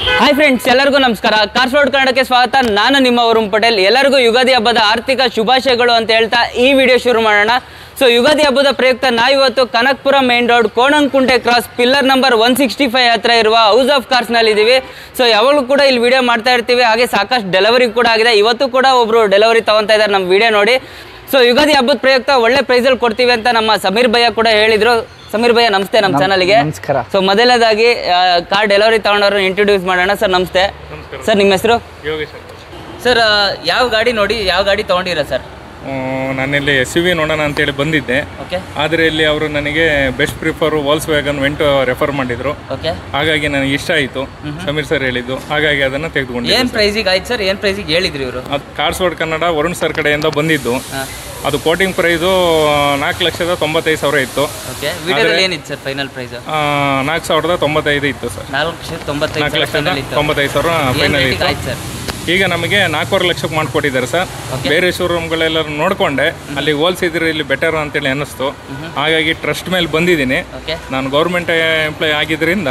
Hi friends ಎಲ್ಲರಿಗೂ ನಮಸ್ಕಾರ ಕಾರ್ಸ್ವಾಡ್ ಕನ್ನಡಕ್ಕೆ ಸ್ವಾಗತ ನಾನು ನಿಮ್ಮ ವರುಣ್ ಪಟೇಲ್ ಎಲ್ಲರಿಗೂ ಯುಗಾದಿ ಹಬ್ಬದ ಆರ್ಥಿಕ ಶುಭಾಶಯಗಳು ಅಂತ ಹೇಳ್ತಾ ಈ ವಿಡಿಯೋ ಶುರು ಮಾಡೋಣ ಸೊ ಯುಗಾದಿ ಹಬ್ಬದ ಪ್ರಯುಕ್ತ ನಾವಿವತ್ತು Kanakpura main road Konanakunte cross pillar number one sixty five ಹತ್ರ ಇರುವ ಹೌಸ್ ಆಫ್ ಕಾರ್ಸ್ನಲ್ಲಿ ಇದ್ದೀವಿ ಸೊ ಯಾವಾಗಲೂ ಕೂಡ ಇಲ್ಲಿ ವಿಡಿಯೋ ಮಾಡ್ತಾ ಇರ್ತೀವಿ ಹಾಗೆ ಸಾಕಷ್ಟು ಡೆಲಿವರಿ ಕೂಡ ಆಗಿದೆ ಇವತ್ತು ಕೂಡ ಒಬ್ರು ಡೆಲಿವರಿ ತಗೊತಾ ಇದ್ದಾರೆ ನಮ್ಮ ವಿಡಿಯೋ ನೋಡಿ ಸೊ ಯುಗಾದಿ ಹಬ್ಬದ ಪ್ರಯುಕ್ತ ಒಳ್ಳೆ ಪ್ರೈಸಲ್ಲಿ ಕೊಡ್ತೀವಿ ಅಂತ ನಮ್ಮ ಸಮೀರ್ ಭಯ್ಯ ಕೂಡ ಹೇಳಿದ್ರು ಸಮೀರ್ ಭಯ್ಯ ನಮಸ್ತೆ ನಮ್ಮ ಚಾನಲ್ಗೆ ನಮಸ್ಕಾರ. ಸೊ ಮೊದಲನೇದಾಗಿ ಕಾರ್ ಡೆಲಿವರಿ ತಗೊಂಡವ್ರು ಇಂಟ್ರೊಡ್ಯೂಸ್ ಮಾಡೋಣ ಸರ್ ನಮಸ್ತೆ ಸರ್ ನಿಮ್ಮ ಹೆಸರು ಯೋಗೇಶ್ ಅಂತ ಸರ್ ಯಾವ ಗಾಡಿ ನೋಡಿ ಯಾವ ಗಾಡಿ ತೊಗೊಂಡಿರ ಸರ್ ಹ್ಮ್, ನಾನಿಲ್ಲಿ ಎಸ್ ಯು ವಿ ನೋಡೋಣ ಅಂತೇಳಿ ಬಂದಿದ್ದೆ ಓಕೆ ಆದರೆ ಇಲ್ಲಿ ಅವರು ನನಗೆ best prefer Volkswagen Vento refer ಮಾಡಿದ್ರು ಓಕೆ ಹಾಗಾಗಿ ನನಗೆ ಇಷ್ಟ ಆಯಿತು ಸಮೀರ್ ಸರ್ ಹೇಳಿದ್ದು ಹಾಗಾಗಿ ಅದನ್ನು ತೆಗೆದುಕೊಂಡೆ ಏನು ಪ್ರೈಸಿಗೆ ಆಯ್ತು ಸರ್ ಏನು ಪ್ರೈಸಿಗೆ ಹೇಳಿದ್ರಿ ಇವರು ಅದು ಕಾರ್ಸ್ವಾಡ್ ಕನ್ನಡ ವರುಣ್ ಸರ್ ಕಡೆಯಿಂದ ಬಂದಿದ್ದು ಹಾಂ ಅದು ಕೋಟಿಂಗ್ ಪ್ರೈಸು ನಾಲ್ಕು ಲಕ್ಷದ ತೊಂಬತ್ತೈದು ಸಾವಿರ ಇತ್ತು ಓಕೆ ವಿಡಿಯೋದಲ್ಲಿ ಏನಿತ್ತು ಸರ್ ಫೈನಲ್ ಪ್ರೈಸ್ ಆ, ನಾಲ್ಕು ಸಾವಿರದ ತೊಂಬತ್ತೈದು ಇತ್ತು ಸರ್ ನಾಲ್ಕು ಲಕ್ಷದ ತೊಂಬತ್ತೈದು ನಾಲ್ಕು ಸಾವಿರ ಲಕ್ಷದ ಫೈನಲ್ ಇತ್ತು ತೊಂಬತ್ತೈದು ಸಾವಿರ ಏನು ಫೈನಲ್ ರೇಟಿಗೆ ಇತ್ತು ಆಯ್ತು ಸರ್ ಈಗ ನಮಗೆ ನಾಲ್ಕೂವರೆ ಲಕ್ಷಕ್ಕೆ ಮಾಡಿಕೊಟ್ಟಿದ್ದಾರೆ ಸರ್ ಬೇರೆ ಶೋರೂಮ್ಗಳೆಲ್ಲ ನೋಡಿಕೊಂಡೆ ಅಲ್ಲಿ ಹೋಲ್ಸಿದ್ರೆ ಇಲ್ಲಿ ಬೆಟರ್ ಅಂತೇಳಿ ಅನ್ನಿಸ್ತು ಹಾಗಾಗಿ ಟ್ರಸ್ಟ್ ಮೇಲೆ ಬಂದಿದ್ದೀನಿ ಓಕೆ ನಾನು ಗೌರ್ಮೆಂಟ್ ಎಂಪ್ಲಾಯ್ ಆಗಿದ್ದರಿಂದ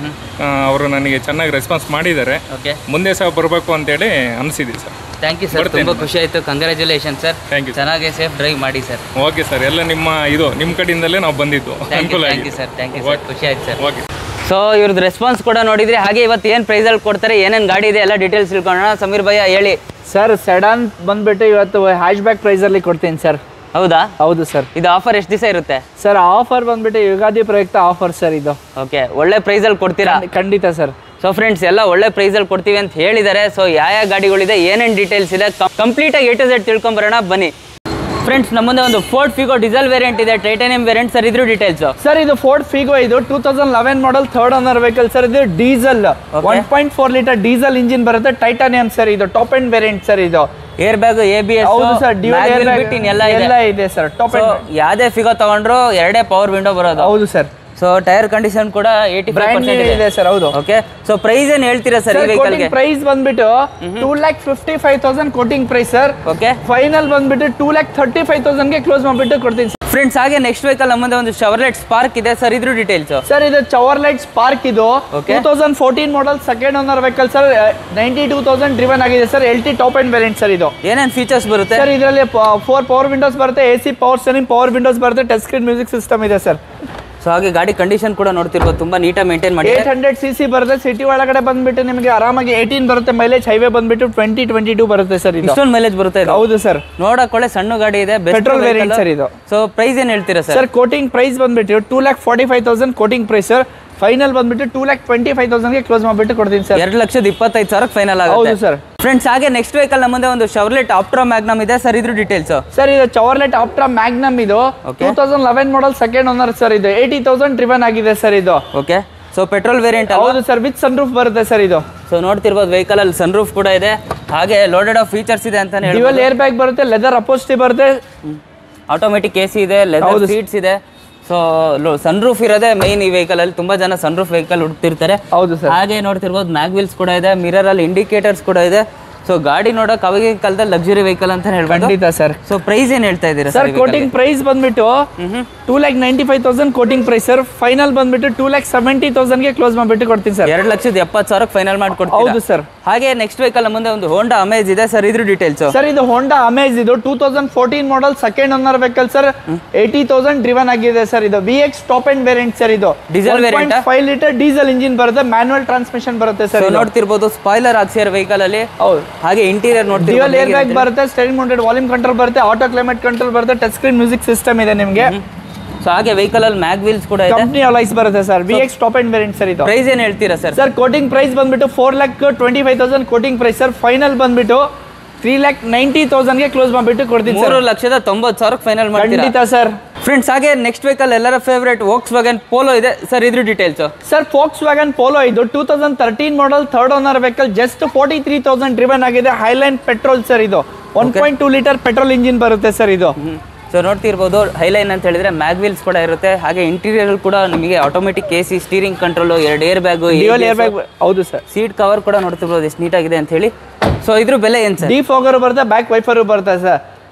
ಅವರು ನನಗೆ ಚೆನ್ನಾಗಿ ರೆಸ್ಪಾನ್ಸ್ ಮಾಡಿದ್ದಾರೆ ಓಕೆ ಮುಂದೆ ಸಹ ಬರಬೇಕು ಅಂತೇಳಿ ಅನಿಸಿದೆ ಸರ್ ಥ್ಯಾಂಕ್ ಯು ಸರ್ ತುಂಬ ಖುಷಿ ಆಯಿತು ಕಂಗ್ರ್ಯಾಚುಲೇಷನ್ ಸರ್ ಥ್ಯಾಂಕ್ ಯು ಚೆನ್ನಾಗಿ ಸೇಫ್ ಡ್ರೈವ್ ಮಾಡಿ ಸರ್ ಓಕೆ ಸರ್ ಎಲ್ಲ ನಿಮ್ಮ ಇದು ನಿಮ್ಮ ಕಡೆಯಿಂದಲೇ ನಾವು ಬಂದಿದ್ದು ಥ್ಯಾಂಕ್ ಯು ಅನುಕೂಲ ಥ್ಯಾಂಕ್ ಯು ಆಗಿದೆ ಸರ್ ಥ್ಯಾಂಕ್ ಯು ಸರ್ ಖುಷಿ ಆಯ್ತು ಸರ್ ಓಕೆ ಸೊ ಇವ್ರದ್ದು ರೆಸ್ಪಾನ್ಸ್ ಕೂಡ ನೋಡಿದ್ರಿ ಹಾಗೆ ಇವತ್ತು ಏನು ಪ್ರೈಸಲ್ಲಿ ಕೊಡ್ತಾರೆ ಏನೇನು ಗಾಡಿ ಇದೆ ಎಲ್ಲ ಡೀಟೇಲ್ಸ್ ತಿಳ್ಕೊಳ್ಳೋಣ ಸಮೀರ್ ಭಯ್ಯ ಹೇಳಿ ಸರ್ ಸೆಡಾನ್ ಬಂದ್ಬಿಟ್ಟು ಇವತ್ತು ಹ್ಯಾಶ್ ಬ್ಯಾಕ್ ಪ್ರೈಸಲ್ಲಿ ಕೊಡ್ತೀನಿ ಸರ್ ಹೌದಾ ಹೌದು ಸರ್ ಇದು ಆಫರ್ ಎಷ್ಟು ದಿವಸ ಇರುತ್ತೆ ಸರ್ ಆಫರ್ ಬಂದ್ಬಿಟ್ಟು ಯುಗಾದಿ ಪ್ರಯುಕ್ತ ಆಫರ್ ಸರ್ ಇದು ಓಕೆ ಒಳ್ಳೆ ಪ್ರೈಸಲ್ಲಿ ಕೊಡ್ತೀರಾ ಖಂಡಿತ ಸರ್ ಸೊ ಫ್ರೆಂಡ್ಸ್ ಎಲ್ಲ ಒಳ್ಳೆ ಪ್ರೈಸಲ್ಲಿ ಕೊಡ್ತೀವಿ ಅಂತ ಹೇಳಿದ್ದಾರೆ ಸೊ ಯಾವ ಯಾವ ಗಾಡಿಗಳಿದೆ ಏನೇನು ಡೀಟೇಲ್ಸ್ ಇದೆ ಕಂಪ್ಲೀಟಾಗಿ ಎ ಟು ಝೆಡ್ ತಿಳ್ಕೊಂಬರೋಣ ಬನ್ನಿ ಫ್ರೆಂಡ್ಸ್ ನಮ್ಮ ಮುಂದೆ ಒಂದು ಫೋರ್ಟ್ ಫಿಗೋ ಡೀಸೆಲ್ ವೇರಿಯಂಟ್ ಇದೆ ಟೈಟಾನಿಯಂ ವೇರಿಯಂಟ್ ಸರ್ ಇದ್ರ ಡೀಟೇಲ್ಸು ಸರ್ ಇದು ಫೋರ್ಡ್ ಫಿಗೋ ಇದು two thousand eleven model third owner vehicle sir ಇದು diesel one point four litre diesel engine ಬರುತ್ತೆ ಟೈಟಾನಿಯಂ ಸರ್ ಇದು ಟಾಪ್ ಅಂಡ್ ವೇರಿಯಂಟ್ ಸರ್ ಇದು air bag A B S ಹೌದು sir dual ಎಲ್ಲ ಇದೆ ಎಲ್ಲ ಇದೆ ಸರ್ ಟಾಪ್ ಸೊ ಅಂಡ್ ಯಾವುದೇ ಫಿಗೋ ತಗೊಂಡ್ರು ಎರಡೇ ಪವರ್ ವಿಂಡೋ ಬರೋದು ಹೌದು ಸರ್ ಸೊ ಟೈರ್ ಕಂಡೀಷನ್ ಕೂಡ ಏಯ್ಟಿ ಫೈವ್ ಬ್ರ್ಯಾಂಡ್ ಪರ್ಸೆಂಟ್ ಇದೆ ಇದೆ ಸರ್ ಹೌದು ಓಕೆ ಸೊ ಪ್ರೈಸ್ ಏನು ಹೇಳ್ತೀರಾ ಸರ್ ಈ ವೆಹಿಕಲ್ಗೆ ಪ್ರೈಸ್ ಬಂದ್ಬಿಟ್ಟು two lakh fifty five thousand quoting price sir okay final ಬಂದ್ಬಿಟ್ಟು ಟೂ ಲ್ಯಾಕ್ ಥರ್ಟಿ ಫೈವ್ ತೌಸಂಡ್ಗೆ ಕ್ಲೋಸ್ ಮಾಡಿಬಿಟ್ಟು ಕೊಡ್ತೀನಿ ಸರ್ ಫ್ರೆಂಡ್ಸ್ ಹಾಗೆ ನೆಕ್ಸ್ಟ್ ವೆಹಿಕಲ್ ನಮ್ಮ ಮುಂದೆ ಒಂದು ಶವರ್ಲೆಟ್ ಸ್ಪಾರ್ಕ್ ಇದೆ ಸರ್ ಇದ್ರ ಡೀಟೇಲ್ಸು ಸರ್ ಇದು ಚವರ್ ಲೈಟ್ ಸ್ಪಾರ್ಕ್ ಇದು Okay. Two thousand fourteen model second owner vehicle sir ninety two thousand driven ಆಗಿದೆ sir L T top and variant sir ಇದು ಏನೇನು ಫೀಚರ್ಸ್ ಬರುತ್ತೆ ಸರ್ ಇದರಲ್ಲಿ ಫೋರ್ ಪವರ್ ವಿಂಡೋಸ್ ಬರುತ್ತೆ A C power steering power windows ಬರುತ್ತೆ touch screen music system ಇದೆ sir so ಹಾಗೆ ಗಾಡಿ ಕಂಡೀಷನ್ ಕೂಡ ನೋಡ್ತಿರ್ಬೋದು ತುಂಬಾ ನೀಟಾಗಿ ಮೇಂಟೈನ್ ಮಾಡಿ ಏಟ್ ಹಂಡ್ರೆಡ್ ಸಿ ಸಿ ಬರುತ್ತೆ ಸಿಟಿ ಒಳಗಡೆ ಬಂದ್ಬಿಟ್ಟು ನಿಮಗೆ ಆರಾಮಾಗಿ ಏಯ್ಟೀನ್ ಬರುತ್ತೆ ಮೈಲೇಜ್ ಹೈವೇ ಬಂದ್ಬಿಟ್ಟು ಟ್ವೆಂಟಿ ಟ್ವೆಂಟಿ ಟೂ ಬರುತ್ತೆ ಸರ್ ಇದು ಇಷ್ಟೊಂದು ಮೈಲೇಜ್ ಬರುತ್ತೆ ಇದು ಹೌದು ಸರ್ ನೋಡಕ್ ಒಳ್ಳೆ ಸಣ್ಣ ಗಾಡಿ ಇದೆ Petrol variant sir ಇದು. ಸೊ ಪ್ರೈಸ್ ಏನ್ ಹೇಳ್ತೀರಾ ಸರ್ ಸರ್ ಕೋಟಿಂಗ್ ಪ್ರೈಸ್ ಬಂದ್ಬಿಟ್ಟು two lakh forty five thousand quoting price sir final ಬಂದ್ಬಿಟ್ಟು ಟೂ ಲ್ಯಾಕ್ ಟ್ವೆಂಟಿ ಫೈವ್ ತೌಸಂಡ್ಗೆ ಕ್ಲೋಸ್ ಮಾಡಿಬಿಟ್ಟು ಕೊಡ್ತೀನಿ ಸರ್ ಎರಡು ಲಕ್ಷದ ಇಪ್ಪತ್ತೈದು ಸಾವಿರಕ್ಕೆ ಫೈನಲ್ ಹೌದು ಆಗುತ್ತೆ ಸರ್ ಫ್ರೆಂಡ್ಸ್ ಹಾಗೆ ನೆಕ್ಸ್ಟ್ ವೆಹಿಕಲ್ ನಮ್ಮ ಮುಂದೆ ಒಂದು ಶವರ್ಲೆಟ್ ಆಪ್ಟ್ರಾ ಮ್ಯಾಗ್ನಮ್ ಇದೆ ಸರ್ ಇದ್ರ ಡೀಟೇಲ್ಸ್ ಸರ್ ಇದು ಚವರ್ಲೆಟ್ ಆಪ್ಟ್ರಾ ಮ್ಯಾಗ್ನಮ್ ಇದು Okay. Two thousand eleven model second owner sir ಇದು ಏಯ್ಟಿ ತೌಸಂಡ್ ಡ್ರಿವನ್ ಆಗಿದೆ ಸರ್ ಇದು ಓಕೆ ಸೊ ಪೆಟ್ರೋಲ್ ವೇರಿಯಂಟ್ ಹೌದು ಸರ್ ವಿತ್ ಸನ್ ರೂಫ್ ಬರುತ್ತೆ ಸರ್ ಇದು ಸೊ ನೋಡ್ತಿರ್ಬೋದು ವೆಹಿಕಲ್ ಅಲ್ಲಿ ಸನ್ ರೂಫ್ ಕೂಡ ಇದೆ ಹಾಗೆ ಲೋಡೆಡ್ ಆಫ್ ಫೀಚರ್ಸ್ ಇದೆ ಅಂತಾನೆ ಡ್ಯುವಲ್ ಹೇಳ್ಬೋದು ಏರ್ ಬ್ಯಾಗ್ ಬರುತ್ತೆ ಲೆದರ್ ಅಪೋಸ್ಟಿ ಬರುತ್ತೆ ಆಟೋಮೆಟಿಕ್ ಎ ಸಿ ಇದೆ ಲೆದರ್ ಹೌದು. ಸೀಟ್ಸ್ ಇದೆ ಸೊ ಸನ್ ರೂಫ್ ಇರೋದೇ ಮೈನ್ ಈ ವೆಹಿಕಲ್ ಅಲ್ಲಿ ತುಂಬಾ ಜನ ಸನ್ ರೂಫ್ ವೆಹಿಕಲ್ ಹುಡುಕ್ತಿರ್ತಾರೆ ಹೌದು ಸರ್ ಹಾಗೆ ನೋಡ್ತಿರ್ಬೋದು ಮ್ಯಾಗ್ ವೀಲ್ಸ್ ಕೂಡ ಇದೆ ಮಿರರ್ ಅಲ್ಲಿ ಇಂಡಿಕೇಟರ್ಸ್ ಕೂಡ ಇದೆ ಸೊ ಗಾಡಿ ನೋಡಕ್ ಅವಾಗಿನ ಕಾಲದಲ್ಲಿ ಲಕ್ಸುರಿ ವೆಹಿಕಲ್ ಅಂತ ಹೇಳ್ಬೋದು ಖಂಡಿತ ಸರ್ ಸೊ ಪ್ರೈಸ್ ಏನ್ ಹೇಳ್ತಾ ಇದ್ದೀರಾ ಸರ್ ಸರ್ ಕೋಟಿಂಗ್ ಪ್ರೈಸ್ ಬಂದ್ಬಿಟ್ಟು two lakh ninety five thousand quoting price sir final ಬಂದ್ಬಿಟ್ಟು ಟೂ ಲ್ಯಾಕ್ ಸೆವೆಂಟಿ ತೌಸಂಡ್ಗೆ ಕ್ಲೋಸ್ ಮಾಡಿಬಿಟ್ಟು ಕೊಡ್ತೀನಿ ಸರ್ ಎರಡು ಲಕ್ಷದ ಎಪ್ಪತ್ತು ಸಾವಿರಕ್ಕೆ ಫೈನಲ್ ಮಾಡ್ಕೊಡ್ತೀರಾ ಹೌದು ಸರ್ ಹಾಗೆ ನೆಕ್ಸ್ಟ್ ವೆಹಿಕಲ್ ಮುಂದೆ ಒಂದು ಹೋಂಡಾ ಅಮೇಜ್ ಇದೆ ಸರ್ ಇದ್ರ ಡೀಟೇಲ್ಸ್ ಸರ್ ಇದು ಹೋಂಡಾ ಅಮೇಜ್ ಇದು two thousand fourteen model second owner vehicle sir eighty thousand driven ಆಗಿದೆ ಸರ್ ಇದು V X top and variant sir ಇದು Diesel variant ಆ? ಫೈವ್ ಲೀಟರ್ ಡೀಸೆಲ್ ಇಂಜಿನ್ ಬರುತ್ತೆ manual transmission ಬರುತ್ತೆ so sir ನೋಡ್ತಿರ್ಬೋದು spoiler ಹಾಕ್ಸಿರೋ vehicle ಅಲ್ಲಿ ಹೌದು ಹಾಗೆ ಇಂಟೀರಿಯರ್ ಡ್ಯುವಲ್ ಏರ್ ಬ್ಯಾಗ್ ನೋಡ್ತಿರ್ಬೋದು ಬರುತ್ತೆ ಸ್ಟೇರಿಂಗ್ ಮೌಂಟೆಡ್ ವಾಲ್ಯೂಮ್ ಕಂಟ್ರೋಲ್ ಬರುತ್ತೆ ಆಟೋ ಕ್ಲೈಮೇಟ್ ಕಂಟ್ರೋಲ್ ಬರುತ್ತೆ ಟಚ್ ಸ್ಕ್ರೀನ್ ಮ್ಯೂಸಿಕ್ ಸಿಸ್ಟಮ್ ಇದೆ ನಿಮಗೆ ಸೊ ಹಾಗೆ ವೆಹಿಕಲ್ ಅಲ್ಲಿ ಮ್ಯಾಗ್ ವೀಲ್ಸ್ ಕೂಡ ಇದೆ ಕಂಪ್ನಿ ಅಲೈಸ್ ಬರುತ್ತೆ sir V X top and variant sir ಇದು ಪ್ರೈಸ್ ಏನ್ ಹೇಳ್ತೀರಾ ಸರ್ ಸರ್ ಕೋಟಿಂಗ್ ಪ್ರೈಸ್ ಬಂದ್ಬಿಟ್ಟು four lakh twenty five thousand quoting price sir final ಬಂದ್ಬಿಟ್ಟು ತ್ರೀ ಲ್ಯಾಕ್ ನೈಂಟಿ ತೌಸಂಡ್ಗೆ ಕ್ಲೋಸ್ ಮಾಡಿಬಿಟ್ಟು ಕೊಡ್ತೀನಿ ಮೂರು ಸರ್ ಲಕ್ಷದ ತೊಂಬತ್ತು ಸಾವಿರಕ್ಕೆ ಫೈನಲ್ ಮಾಡ್ತೀರಾ ಖಂಡಿತ ಸರ್ ಫ್ರೆಂಡ್ಸ್ ಹಾಗೆ ನೆಕ್ಸ್ಟ್ ವೆಹಿಕಲ್ ಎಲ್ಲರ ಫೇವ್ರೇಟ್ ವೋಕ್ಸ್ ವ್ಯಾಗನ್ ಪೋಲೋ ಇದೆ ಸರ್ ಇದ್ರ details sir Volkswagen Polo ಇದು two thousand thirteen model third owner vehicle just forty three thousand driven ಆಗಿದೆ ಹೈಲೈನ್ ಪೆಟ್ರೋಲ್ ಸರ್ ಇದು one point two litre petrol engine ಬರುತ್ತೆ sir ಇದು so ನೋಡ್ತಿರ್ಬೋದು highline ಅಂತ ಹೇಳಿದ್ರೆ ಮ್ಯಾಗ್ ವೀಲ್ಸ್ ಕೂಡ ಇರುತ್ತೆ ಹಾಗೆ ಇಂಟೀರಿಯರ್ ಕೂಡ ನಿಮಗೆ automatic A C steering control ಎರಡು air bag dual air bag ಹೌದು ಸರ್ ಸೀಟ್ ಕವರ್ ಕೂಡ ನೋಡ್ತಿರ್ಬೋದು ಎಷ್ಟು ನೀಟಾಗಿದೆ ಅಂತ ಹೇಳಿ ಸೊ ಇದ್ರ ಬೆಲೆ ಏನು ಸರ್ ಡಿ ಫೋಗರು ಬರುತ್ತೆ ಬ್ಯಾಕ್ ವೈಫರು ಬರುತ್ತೆ ಸರ್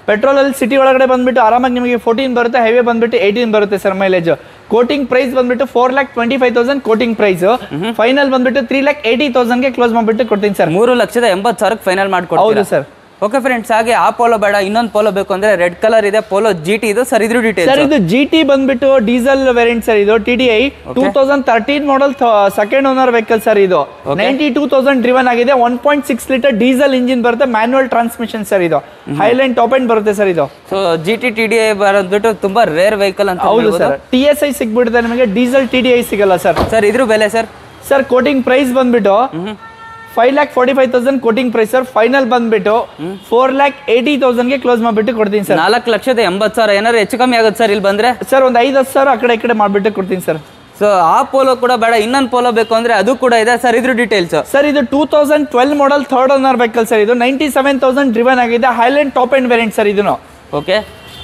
ಪೆಟ್ರೋಲ್ ಅಲ್ಲಿ ಸಿಟಿ ಒಳಗಡೆ ಬಂದ್ಬಿಟ್ಟು ಆರಾಮಾಗಿ ನಿಮಗೆ ಫೋರ್ಟೀನ್ ಬರುತ್ತೆ ಹೈವೇ ಬಂದ್ಬಿಟ್ಟು ಏಯ್ಟೀನ್ ಬರುತ್ತೆ ಸರ್ ಮೈಲೇಜ್ ಕೋಟಿಂಗ್ ಪ್ರೈಸ್ ಬಂದ್ಬಿಟ್ಟು four lakh twenty five thousand quoting price final ಬಂದ್ಬಿಟ್ಟು ತ್ರೀ ಲ್ಯಾಕ್ ಏಯ್ಟಿ ತೌಸಂಡ್ಗೆ ಕ್ಲೋಸ್ ಮಾಡ್ಬಿಟ್ಟು ಕೊಡ್ತೀನಿ ಸರ್ ಮೂರು ಲಕ್ಷದ ಎಂಬತ್ತು ಸಾವಿರಕ್ಕೆ ಫೈನಲ್ ಮಾಡ್ಕೊಡ್ತೀರಾ ಹೌದು ಸರ್ ಓಕೆ ಫ್ರೆಂಡ್ಸ್ ಹಾಗೆ ಆ ಪೋಲೋ ಬೇಡ ಇನ್ನೊಂದು ಪೋಲೋ ಬೇಕು ಅಂದ್ರೆ ರೆಡ್ ಕಲರ್ ಇದೆ ಪೋಲೋ ಜಿ ಟಿ ಇದು ಸರ್ ಇದ್ರ ಸರ್ ಡೀಟೇಲ್ಸ್ ಇದು ಜಿ ಟಿ ಬಂದ್ಬಿಟ್ಟು ಡೀಸೆಲ್ ವೇರಿಯಂಟ್ ಸರ್ ಇದು T D I two thousand thirteen model second owner vehicle sir ಇದು ನೈಂಟಿ ಟೂ ತೌಸಂಡ್ ಡ್ರಿವನ್ ಆಗಿದೆ one point six litre diesel engine ಬರುತ್ತೆ manual transmission sir ಇದು Highline top end ಬರುತ್ತೆ sir ಇದು so G T T D I ಬರೋದ್ಬಿಟ್ಟು ತುಂಬಾ rare vehicle ಅಂತ ಹೌದು ಸರ್ ಟಿ ಎಸ್ ಐ ಸಿಗ್ಬಿಡುತ್ತೆ ನಿಮಗೆ ಡೀಸೆಲ್ ಟಿ ಡಿ ಐ ಸಿಗಲ್ಲ ಸರ್ ಸರ್ ಇದ್ರ ಬೆಲೆ ಸರ್ ಸರ್ ಕೋಟಿಂಗ್ ಪ್ರೈಸ್ ಬಂದ್ಬಿಟ್ಟು five lakh forty five thousand quoting price sir final ಬಂದ್ಬಿಟ್ಟು ಫೋರ್ ಲ್ಯಾಕ್ ಏಯ್ಟಿ ತೌಸಂಡ್ಗೆ ಕ್ಲೋಸ್ ಮಾಡ್ಬಿಟ್ಟು ಕೊಡ್ತೀನಿ ಸರ್ ನಾಲ್ಕು ಲಕ್ಷದ ಎಂಬತ್ತು ಸಾವಿರ ಏನಾದ್ರು ಹೆಚ್ಚು ಕಮ್ಮಿ ಆಗುತ್ತೆ ಸರ್ ಇಲ್ಲಿ ಬಂದ್ರೆ ಸರ್ ಒಂದು ಐದು ಹತ್ತು ಸಾವಿರ ಆ ಕಡೆ ಈ ಕಡೆ ಮಾಡ್ಬಿಟ್ಟು ಕೊಡ್ತೀನಿ ಸರ್ ಸೊ ಆ ಪೋಲೋ ಕೂಡ ಬೇಡ ಇನ್ನೊಂದು ಪೋಲೋ ಬೇಕು ಅಂದ್ರೆ ಅದು ಕೂಡ ಇದೆ ಸರ್ ಇದ್ರ ಡೀಟೇಲ್ಸ್ ಸರ್ ಇದು two thousand twelve model third owner vehicle sir ಇದು ನೈಂಟಿ ಸೆವೆನ್ ತೌಸಂಡ್ ಡ್ರಿವನ್ ಆಗಿದೆ Highline top end variant sir ಇದನ್ನು ಓಕೆ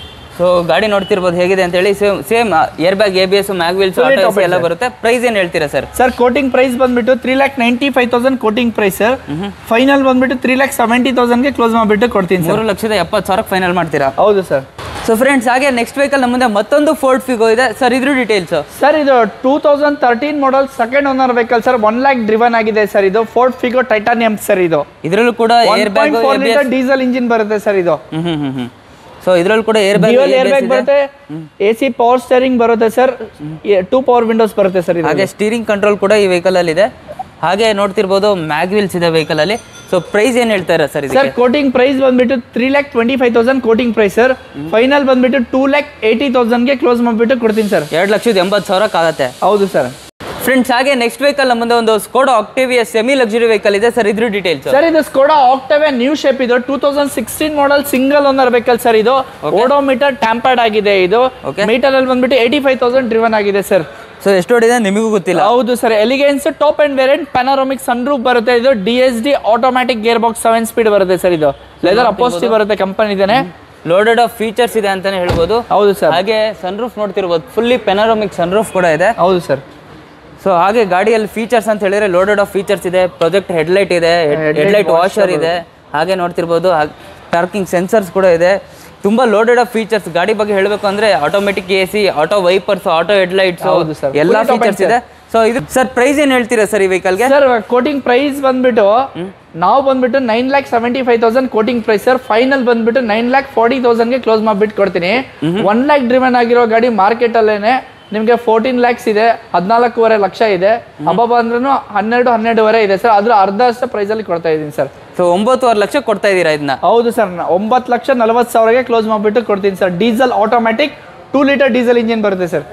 ಸೊ ಗಾಡಿ ನೋಡ್ತಿರ್ಬೋದು ಹೇಗಿದೆ ಅಂತ ಹೇಳಿ same same air bag A B S mag wheels Fully top ಎಲ್ಲ end, ಬರುತ್ತೆ ಪ್ರೈಸ್ ಏನು ಹೇಳ್ತೀರಾ ಸರ್ ಸರ್ ಕೋಟಿಂಗ್ ಪ್ರೈಸ್ ಬಂದ್ಬಿಟ್ಟು three lakh ninety five thousand quoting price sir final ಬಂದ್ಬಿಟ್ಟು ತ್ರೀ ಲ್ಯಾಕ್ ಸೆವೆಂಟಿ ತೌಸಂಡ್ಗೆ ಕ್ಲೋಸ್ ಮಾಡಿಬಿಟ್ಟು ಕೊಡ್ತೀನಿ ಸರ್ ಮೂರು ಲಕ್ಷದ ಎಪ್ಪತ್ತು ಸಾವಿರಕ್ಕೆ ಫೈನಲ್ ಮಾಡ್ತೀರಾ ಹೌದು ಸರ್ ಸೊ ಫ್ರೆಂಡ್ಸ್ ಹಾಗೆ ನೆಕ್ಸ್ಟ್ ವೆಹಿಕಲ್ ನಮ್ಮ ಮುಂದೆ ಮತ್ತೊಂದು ಫೋರ್ಡ್ ಫಿಗೋ ಇದೆ ಸರ್ ಇದ್ರ ಡೀಟೇಲ್ಸ್ ಸರ್ ಇದು two thousand thirteen model second owner vehicle sir one lakh driven ಆಗಿದೆ ಸರ್ ಇದು ಫೋರ್ಟ್ ಫಿಗೋ ಟೈಟಾನಿಯಂ ಸರ್ ಇದು ಇದ್ರಲ್ಲೂ ಕೂಡ air bag four litre diesel engine ಬರುತ್ತೆ ಸರ್ ಇದು hmm hmm hmm hmm so ಇದ್ರಲ್ಲಿ ಕೂಡ air bag dual air bag ಬರುತ್ತೆ ಎ ಸಿ ಪವರ್ ಸ್ಟೇರಿಂಗ್ ಬರುತ್ತೆ ಸರ್ ಟೂ ಪವರ್ ವಿಂಡೋಸ್ ಬರುತ್ತೆ ಸರ್ ಇದು ಹಾಗೆ ಸ್ಟೀರಿಂಗ್ ಕಂಟ್ರೋಲ್ ಕೂಡ ಈ ವೆಹಿಕಲ್ ಅಲ್ಲಿ ಇದೆ ಹಾಗೆ ನೋಡ್ತಿರ್ಬೋದು ಮ್ಯಾಗ್ ವೀಲ್ಸ್ ಇದೆ ವೆಹಿಕಲ್ ಅಲ್ಲಿ ಸೊ ಪ್ರೈಸ್ ಏನ್ ಹೇಳ್ತಾರೆ ಸರ್ ಸರ್ ಇದಕ್ಕೆ ಕೋಟಿಂಗ್ ಪ್ರೈಸ್ ಬಂದ್ಬಿಟ್ಟು three lakh twenty five thousand quoting price sir final ಬಂದ್ಬಿಟ್ಟು ಟೂ ಲ್ಯಾಕ್ ಏಯ್ಟಿ ತೌಸಂಡ್ಗೆ ಕ್ಲೋಸ್ ಮಾಡಿಬಿಟ್ಟು ಕೊಡ್ತೀನಿ ಸರ್ ಎರಡು ಲಕ್ಷದ ಎಂಬತ್ತು ಸಾವಿರಕ್ಕೆ ಆಗುತ್ತೆ ಹೌದು ಸರ್ ಫ್ರೆಂಡ್ಸ್ ಹಾಗೆ ನೆಕ್ಸ್ಟ್ ವೆಹಿಕಲ್ ನಮ್ಮ ಮುಂದೆ ಒಂದು Skoda Octavia semi luxury vehicle ಇದೆ ಸರ್ ಇದ್ರ ಡೀಟೇಲ್ಸ್ ಸರ್ ಇದು ಸ್ಕೋಡಾ ಆಕ್ಟವೆ ನ್ಯೂ ಶೇಪ್ ಇದು two thousand sixteen model single owner vehicle sir ಇದು ಓಡೋಮೀಟರ್ ಟ್ಯಾಂಪರ್ಡ್ ಆಗಿದೆ ಇದು Okay. ಮೀಟರ್ ಅಲ್ಲಿ ಬಂದ್ಬಿಟ್ಟು ಏಯ್ಟಿ ಫೈವ್ ತೌಸಂಡ್ ಡ್ರಿವನ್ ಆಗಿದೆ ಸರ್ ಸೊ ಎಷ್ಟು ಹೊಡಿದೆ ನಿಮಗೂ ಗೊತ್ತಿಲ್ಲ ಹೌದು sir elegance top and variant panoramic sun roof ಬರುತ್ತೆ ಇದು D S D automatic gear box seven speed ಬರುತ್ತೆ ಸರ್ ಇದು ಲೆದರ್ ಅಪೋಸ್ಟಿ ಬರುತ್ತೆ ಕಂಪನಿ ಇದೇನೆ ಲೋಡೆಡ್ ಆಫ್ ಫೀಚರ್ಸ್ ಇದೆ ಅಂತಾನೆ ಹೇಳ್ಬೋದು ಹೌದು ಸರ್ ಹಾಗೆ ಸನ್ರೂಫ್ ನೋಡ್ತಿರ್ಬೋದು ಫುಲ್ಲಿ ಪೆನಾರೋಮಿಕ್ ಸನ್ರೂಫ್ ಕೂಡ ಇದೆ ಹೌದು ಸರ್ ಸೊ ಹಾಗೆ ಗಾಡಿಯಲ್ಲಿ ಫೀಚರ್ಸ್ ಅಂತ ಹೇಳಿದ್ರೆ ಲೋಡೆಡ್ ಆಫ್ ಫೀಚರ್ಸ್ ಇದೆ ಪ್ರೊಜೆಕ್ಟ್ ಹೆಡ್ಲೈಟ್ ಇದೆ ಹೆಡ್ಲೈಟ್ ವಾಷರ್ ಇದೆ ಹಾಗೆ ನೋಡ್ತಿರ್ಬೋದು ಪಾರ್ಕಿಂಗ್ ಸೆನ್ಸರ್ಸ್ ಕೂಡ ಇದೆ ತುಂಬಾ ಲೋಡೆಡ್ ಆಫ್ ಫೀಚರ್ಸ್ ಗಾಡಿ ಬಗ್ಗೆ ಹೇಳಬೇಕು ಅಂದ್ರೆ automatic A C auto wipers auto headlights ಹೌದು sir. ಎಲ್ಲ Fully top ಫೀಚರ್ಸ್ end, ಇದೆ ಸೊ ಇದು ಸರ್ ಪ್ರೈಸ್ ಏನ್ ಹೇಳ್ತೀರಾ ಸರ್ ಈ ವೆಹಿಕಲ್ಗೆ ಸರ್ ಕೋಟಿಂಗ್ ಪ್ರೈಸ್ ಬಂದ್ಬಿಟ್ಟು ನಾವು ಬಂದ್ಬಿಟ್ಟು nine lakh seventy five thousand quoting price sir final ಬಂದ್ಬಿಟ್ಟು ನೈನ್ ಲ್ಯಾಕ್ ಫಾರ್ಟಿ ತೌಸಂಡ್ಗೆ ಕ್ಲೋಸ್ ಮಾಡಿಬಿಟ್ಟು ಕೊಡ್ತೀನಿ ಒನ್ ಲ್ಯಾಕ್ ಡ್ರಿವನ್ ಆಗಿರೋ ಗಾಡಿ ಮಾರ್ಕೆಟ್ ಅಲ್ಲೇನೆ ನಿಮಗೆ ಫೋರ್ಟೀನ್ ಲ್ಯಾಕ್ಸ್ ಇದೆ ಹದಿನಾಲ್ಕೂವರೆ ಲಕ್ಷ ಇದೆ ಹಬ್ಬ ಅಂದ್ರೂ ಹನ್ನೆರಡು ಹನ್ನೆರಡುವರೆ ಇದೆ ಸರ್ ಅದ್ರ ಅರ್ಧ ಅಷ್ಟು ಪ್ರೈಸ್ ಅಲ್ಲಿ ಕೊಡ್ತಾ ಇದ್ದೀನಿ ಸರ್ ಸೊ ಒಂಬತ್ತುವರೆ ಲಕ್ಷ ಕೊಡ್ತಾ ಇದ್ದೀರಾ ಇದನ್ನ ಹೌದು ಸರ್ ಒಂಬತ್ತು ಲಕ್ಷ ನಲವತ್ತು ಸಾವಿರಗೆ ಕ್ಲೋಸ್ ಮಾಡಿಬಿಟ್ಟು ಕೊಡ್ತೀನಿ sir diesel automatic two litre diesel engine ಬರುತ್ತೆ ಸರ್